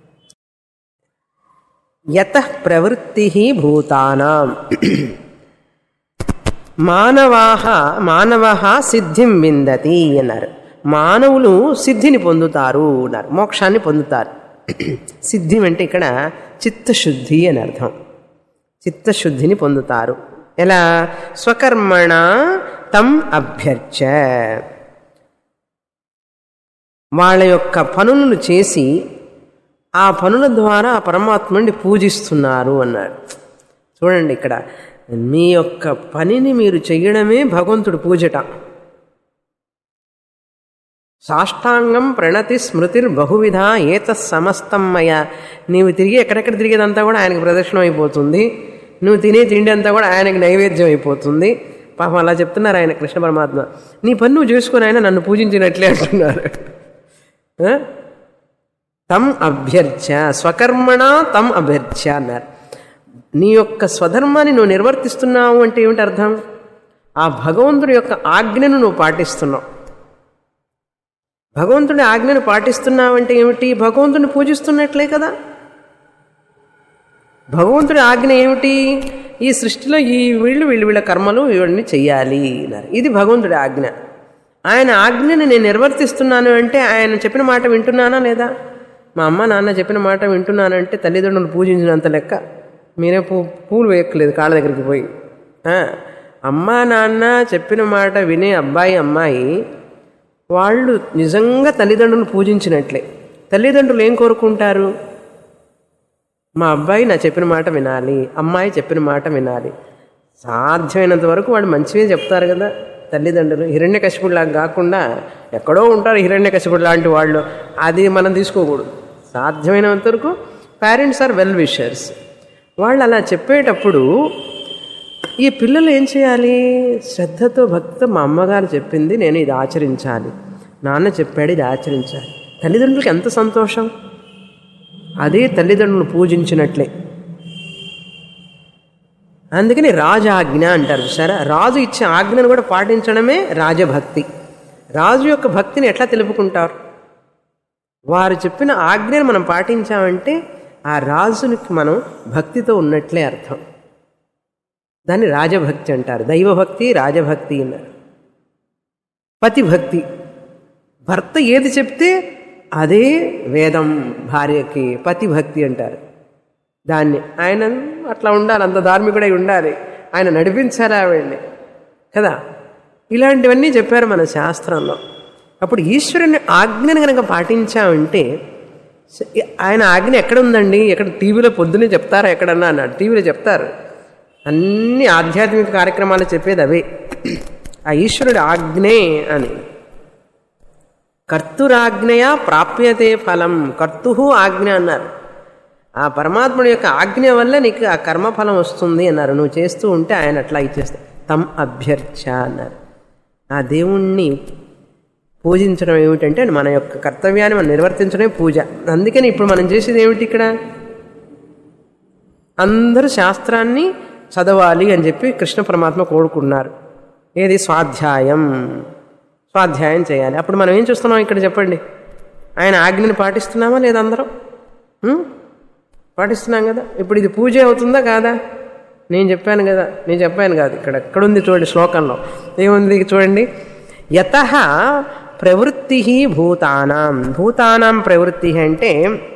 యత ప్రవృత్తి భూతానాం మానవాహ మానవ సిద్ధిం విందతి అన్నారు మానవులు సిద్ధిని పొందుతారు అన్నారు మోక్షాన్ని పొందుతారు సిద్ధి అంటే ఇక్కడ చిత్తశుద్ధి అని అర్థం చిత్తశుద్ధిని పొందుతారు ఎలా స్వకర్మణ తం అభ్యర్చ వాళ్ళ యొక్క పనులను చేసి ఆ పనుల ద్వారా ఆ పరమాత్మని పూజిస్తున్నారు అన్నాడు చూడండి ఇక్కడ మీ యొక్క పనిని మీరు చెయ్యడమే భగవంతుడు పూజట సాష్టాంగం ప్రణతి స్మృతిర్ బహువిధ ఏత సమస్తమయ నీవు తిరిగి ఎక్కడెక్కడ తిరిగేదంతా కూడా ఆయనకు ప్రదర్శనం అయిపోతుంది నువ్వు తినే తిండి అంతా కూడా ఆయనకి నైవేద్యం అయిపోతుంది పాపం అలా చెప్తున్నారు ఆయన కృష్ణ పరమాత్మ నీ పని నువ్వు చేసుకుని ఆయన నన్ను పూజించినట్లే అంటున్నారు ఆ? తం అభ్యర్చ స్వకర్మణ తం అభ్యర్చ అన్నారు నీ యొక్క స్వధర్మాన్ని నువ్వు నిర్వర్తిస్తున్నావు అంటే ఏమిటి అర్థం ఆ భగవంతుడి యొక్క ఆజ్ఞను నువ్వు పాటిస్తున్నావు భగవంతుడి ఆజ్ఞను పాటిస్తున్నావంటే ఏమిటి భగవంతుని పూజిస్తున్నట్లే కదా భగవంతుడి ఆజ్ఞ ఏమిటి ఈ సృష్టిలో ఈ వీళ్ళు వీళ్ళు వీళ్ళ కర్మలు ఇవన్నీ చెయ్యాలి అన్నారు ఇది భగవంతుడి ఆజ్ఞ ఆయన ఆజ్ఞని నేను నిర్వర్తిస్తున్నాను అంటే ఆయన చెప్పిన మాట వింటున్నానా లేదా మా అమ్మ నాన్న చెప్పిన మాట వింటున్నానంటే తల్లిదండ్రులు పూజించినంత లెక్క మీరే పూ పూలు వేయక్కలేదు కాళ్ళ దగ్గరికి పోయి ఆ, అమ్మా నాన్న చెప్పిన మాట వినే అబ్బాయి అమ్మాయి వాళ్ళు నిజంగా తల్లిదండ్రులను పూజించినట్లే తల్లిదండ్రులు ఏం కోరుకుంటారు మా అబ్బాయి నా చెప్పిన మాట వినాలి అమ్మాయి చెప్పిన మాట వినాలి సాధ్యమైనంత వరకు వాళ్ళు మంచివే చెప్తారు కదా తల్లిదండ్రులు హిరణ్యకశిపుడిలాగా కాకుండా ఎక్కడో ఉంటారు హిరణ్యకశిపుడు లాంటి వాళ్ళు అది మనం తీసుకోకూడదు సాధ్యమైనంత వరకు పేరెంట్స్ ఆర్ వెల్ విషర్స్ వాళ్ళు అలా చెప్పేటప్పుడు ఈ పిల్లలు ఏం చేయాలి శ్రద్ధతో భక్తితో మా అమ్మగారు చెప్పింది నేను ఇది ఆచరించాలి నాన్న చెప్పాడు ఇది ఆచరించాలి తల్లిదండ్రులకి ఎంత సంతోషం అదే తల్లిదండ్రులను పూజించినట్లే అందుకని రాజాజ్ఞ అంటారు చూసారా రాజు ఇచ్చే ఆజ్ఞను కూడా పాటించడమే రాజభక్తి రాజు యొక్క భక్తిని ఎట్లా తెలుపుకుంటారు వారు చెప్పిన ఆజ్ఞను మనం పాటించామంటే ఆ రాజునికి మనం భక్తితో ఉన్నట్లే అర్థం దాన్ని రాజభక్తి అంటారు దైవభక్తి రాజభక్తి అన్నారు పతిభక్తి భర్త ఏది చెప్తే అదే వేదం భార్యకి పతిభక్తి అంటారు దాన్ని ఆయన అట్లా ఉండాలి అంత ధార్మికుడై ఉండాలి ఆయన నడిపించాలి ఆవిడ్ని కదా ఇలాంటివన్నీ చెప్పారు మన శాస్త్రంలో అప్పుడు ఈశ్వరుని ఆజ్ఞను కనుక పాటించామంటే స- ఆయన ఆజ్ఞ ఎక్కడ ఉందండి ఎక్కడ టీవీలో పొద్దున్నే చెప్తారా ఎక్కడన్నా అన్నాడు టీవీలో చెప్తారు అన్ని ఆధ్యాత్మిక కార్యక్రమాలు చెప్పేది అవే ఆ ఈశ్వరుడి ఆజ్ఞే అని కర్తురాజ్ఞయ ప్రాప్యతే ఫలం కర్తు ఆజ్ఞ అన్నారు ఆ పరమాత్ముడి యొక్క ఆజ్ఞ వల్ల నీకు ఆ కర్మఫలం వస్తుంది అన్నారు నువ్వు చేస్తూ ఉంటే ఆయన అట్లా ఇచ్చేస్తా తమ్ అభ్యర్చ అన్నారు ఆ దేవుణ్ణి పూజించడం ఏమిటంటే మన యొక్క కర్తవ్యాన్ని మనం నిర్వర్తించడమే పూజ అందుకని ఇప్పుడు మనం చేసేది ఏమిటి ఇక్కడ అందరూ శాస్త్రాన్ని చదవాలి అని చెప్పి కృష్ణ పరమాత్మ కోరుకున్నారు ఏది స్వాధ్యాయం స్వాధ్యాయం చేయాలి అప్పుడు మనం ఏం చూస్తున్నాం ఇక్కడ చెప్పండి ఆయన ఆజ్ఞని పాటిస్తున్నామా లేదా అందరం ఉం? పాటిస్తున్నాం కదా ఇప్పుడు ఇది పూజ అవుతుందా కాదా నేను చెప్పాను కదా నేను చెప్పాను కాదు ఇక్కడ ఎక్కడుంది చూడండి శ్లోకంలో ఏముంది చూడండి యత ప్రవృత్తి భూతానాం భూతానాం ప్రవృత్తి అంటే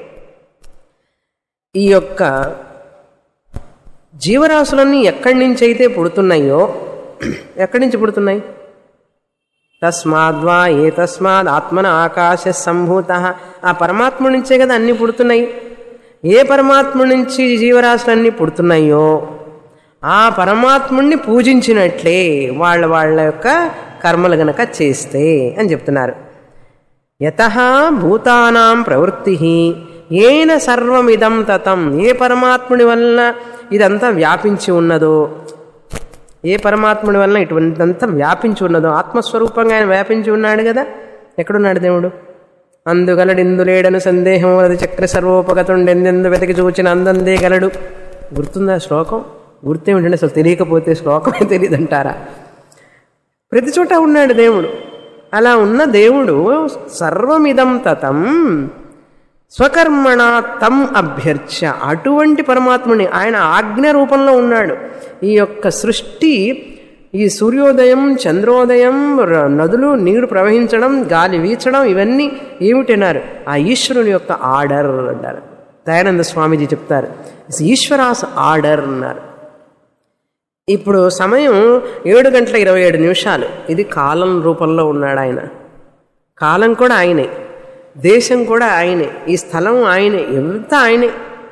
ఈ యొక్క జీవరాశులన్నీ ఎక్కడి నుంచి అయితే పుడుతున్నాయో ఎక్కడి నుంచి పుడుతున్నాయి తస్మాద్వా ఏ తస్మాద్ ఆత్మన ఆకాశ సంభూత ఆ పరమాత్మ నుంచే కదా అన్నీ పుడుతున్నాయి ఏ పరమాత్మ నుంచి జీవరాశులన్నీ పుడుతున్నాయో ఆ పరమాత్ముణ్ణి పూజించినట్లే వాళ్ళ వాళ్ళ యొక్క కర్మలు గనక చేస్తే అని చెప్తున్నారు యత భూతానాం ప్రవృత్తి ఏన సర్వమిదం తతం ఏ పరమాత్ముడి వలన ఇదంతా వ్యాపించి ఉన్నదో ఏ పరమాత్ముడి వలన ఇటువంటిదంతా వ్యాపించి ఉన్నదో ఆత్మస్వరూపంగా ఆయన వ్యాపించి ఉన్నాడు కదా ఎక్కడున్నాడు దేవుడు అందుగలడిందులేడను సందేహం అది చక్ర సర్వోపగతుండెందెందు వెతికి చూచిన అందందే గలడు గుర్తుందా శ్లోకం గుర్తేమిటంటే అసలు తెలియకపోతే శ్లోకమే తెలియదంటారా ప్రతి చోట ఉన్నాడు దేవుడు అలా ఉన్న దేవుడు సర్వమిదం తతం స్వకర్మణ తం అభ్యర్చ అటువంటి పరమాత్ముని ఆయన ఆజ్ఞ రూపంలో ఉన్నాడు ఈ యొక్క సృష్టి ఈ సూర్యోదయం చంద్రోదయం ర- నదులు నీరు ప్రవహించడం గాలి వీచడం ఇవన్నీ ఏమిటన్నారు ఆ ఈశ్వరుని యొక్క ఆర్డర్ అంటారు దయానంద స్వామీజీ చెప్తారు ఈశ్వరాస్ ఆర్డర్ అన్నారు ఇప్పుడు సమయం ఏడు గంటల ఇరవై ఏడు నిమిషాలు ఇది కాలం రూపంలో ఉన్నాడు ఆయన కాలం కూడా ఆయనే దేశం కూడా ఆయనే ఈ స్థలం ఆయనే ఎంత ఆయనే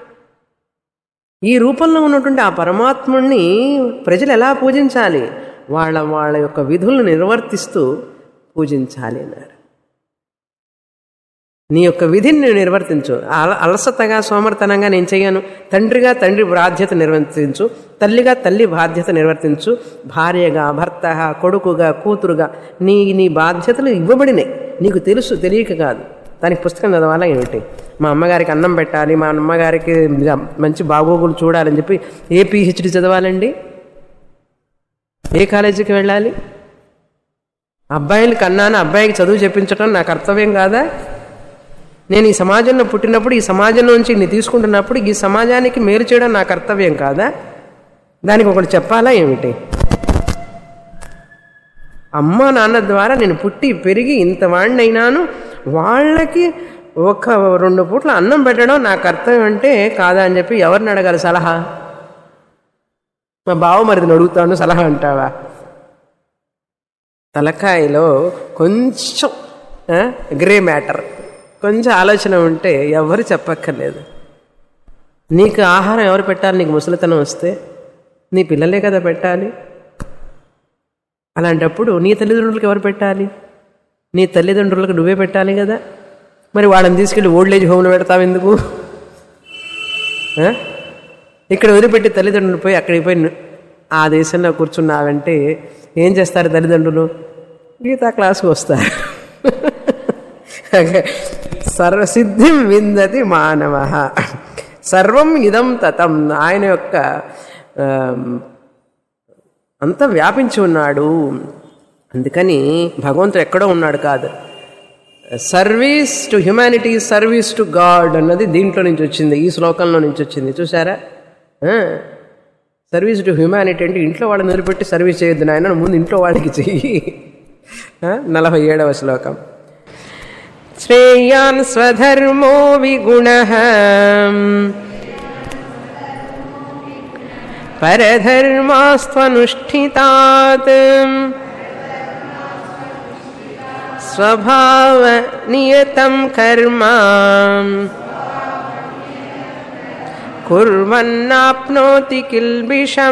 ఈ రూపంలో ఉన్నటువంటి ఆ పరమాత్ముణ్ణి ప్రజలు ఎలా పూజించాలి వాళ్ళ వాళ్ళ యొక్క విధులను నిర్వర్తిస్తూ పూజించాలి అన్నారు నీ యొక్క విధిని నేను నిర్వర్తించు అల అలసతగా సోమర్తనంగా నేను చెయ్యను తండ్రిగా తండ్రి బాధ్యత నిర్వర్తించు తల్లిగా తల్లి బాధ్యత నిర్వర్తించు భార్యగా భర్తగా కొడుకుగా కూతురుగా నీ నీ బాధ్యతలు ఇవ్వబడినాయి నీకు తెలుసు తెలియక కాదు దానికి పుస్తకం చదవాలా ఏమిటి మా అమ్మగారికి అన్నం పెట్టాలి మా అమ్మగారికి మంచి బాగోగులు చూడాలని చెప్పి ఏ పిహెచ్డి చదవాలండి ఏ కాలేజీకి వెళ్ళాలి అబ్బాయిని కన్నాను అబ్బాయికి చదువు చెప్పించడం నా కర్తవ్యం కాదా నేను ఈ సమాజంలో పుట్టినప్పుడు ఈ సమాజంలోంచి ఇన్ని తీసుకుంటున్నప్పుడు ఈ సమాజానికి మేలు చేయడం నా కర్తవ్యం కాదా దానికి ఒకటి చెప్పాలా ఏమిటి అమ్మ నాన్న ద్వారా నేను పుట్టి పెరిగి ఇంత వాడినైనాను వాళ్ళకి ఒక రెండు పూట్ల అన్నం పెట్టడం నా కర్తవ్యం అంటే కాదా అని చెప్పి ఎవరిని అడగాలి సలహా మా బావ మరిదిని అడుగుతాను సలహా అంటావా తలకాయలో కొంచెం ఆ, గ్రే మ్యాటర్ కొంచెం ఆలోచన ఉంటే ఎవరు చెప్పక్కర్లేదు నీకు ఆహారం ఎవరు పెట్టాలి నీకు ముసలితనం వస్తే నీ పిల్లలే కదా పెట్టాలి అలాంటప్పుడు నీ తల్లిదండ్రులకు ఎవరు పెట్టాలి నీ తల్లిదండ్రులకు నువ్వే పెట్టాలి కదా మరి వాళ్ళని తీసుకెళ్ళి ఓల్డ్ ఏజ్ హోమ్లో పెడతావు ఎందుకు ఆ? ఇక్కడ వదిలిపెట్టి తల్లిదండ్రులు పోయి అక్కడికి పోయి ను- ఆ దేశంలో కూర్చున్నావంటే ఏం చేస్తారు తల్లిదండ్రులు గీతా క్లాస్కి వస్తారు సర్వసిద్ధిం విందతి మానవ సర్వం ఇదం తతం ఆయన యొక్క ఆ, అంతా వ్యాపించి ఉన్నాడు అందుకని భగవంతుడు ఎక్కడో ఉన్నాడు కాదు service to humanity service to God అన్నది దీంట్లో నుంచి వచ్చింది ఈ శ్లోకంలో నుంచి వచ్చింది చూసారా సర్వీస్ టు హ్యుమానిటీ అంటే ఇంట్లో వాళ్ళని నిలబెట్టి సర్వీస్ చేయొద్దు నాయన ముందు ఇంట్లో వాళ్ళకి చెయ్యి ఆ, నలభై ఏడవ శ్లోకం శ్రేయాన్ స్వధర్మో విగుణ పరధర్మాస్త్వనుష్ఠితాత్ స్వభావ నియతం కర్మ కుర్వన్నాప్నోతి కిల్బిషం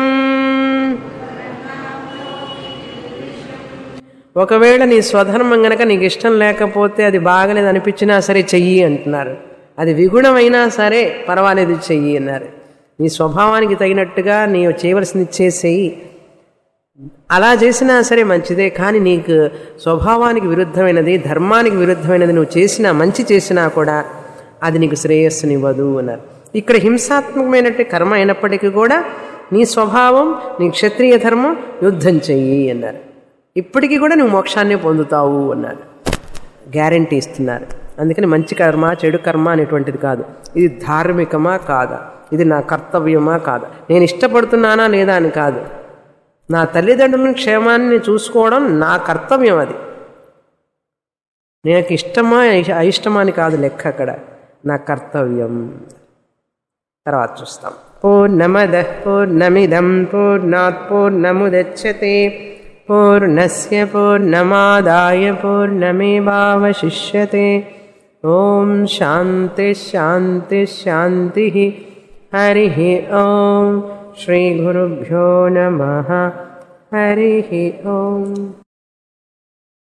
ఒకవేళ నీ స్వధర్మం గనక నీకు ఇష్టం లేకపోతే అది బాగలేదు అనిపించినా సరే చెయ్యి అంటున్నారు అది విగుణమైనా సరే పర్వాలేదు చెయ్యి అన్నారు నీ స్వభావానికి తగినట్టుగా నీ చేయవలసింది చేసేయి అలా చేసినా సరే మంచిదే కానీ నీకు స్వభావానికి విరుద్ధమైనది ధర్మానికి విరుద్ధమైనది నువ్వు చేసినా మంచి చేసినా కూడా అది నీకు శ్రేయస్సునివ్వదు అన్నారు ఇక్కడ హింసాత్మకమైనట్టు కర్మ అయినప్పటికీ కూడా నీ స్వభావం నీ క్షత్రియ ధర్మం యుద్ధం చెయ్యి అన్నారు ఇప్పటికీ కూడా నువ్వు మోక్షాన్ని పొందుతావు అన్నారు గ్యారంటీ ఇస్తున్నారు అందుకని మంచి కర్మ చెడు కర్మ అనేటువంటిది కాదు ఇది ధార్మికమా కాదా ఇది నా కర్తవ్యమా కాదా నేను ఇష్టపడుతున్నానా లేదా అని కాదు నా తల్లిదండ్రుల క్షేమాన్ని చూసుకోవడం నా కర్తవ్యం అది నాకు ఇష్టమా అయిష్టమా అని కాదు లెక్క అక్కడ నా కర్తవ్యం తర్వాత చూస్తాం పూర్ణమద పూర్ణమిదం పూర్ణాత్ పూర్ణముదచ్చతే పూర్ణస్య పూర్ణమాదాయ పూర్ణమేవావశిష్యతే ఓం శాంతి శాంతి శాంతి హరి ఓం శ్రీ గురుభ్యో నమ హరి ఓం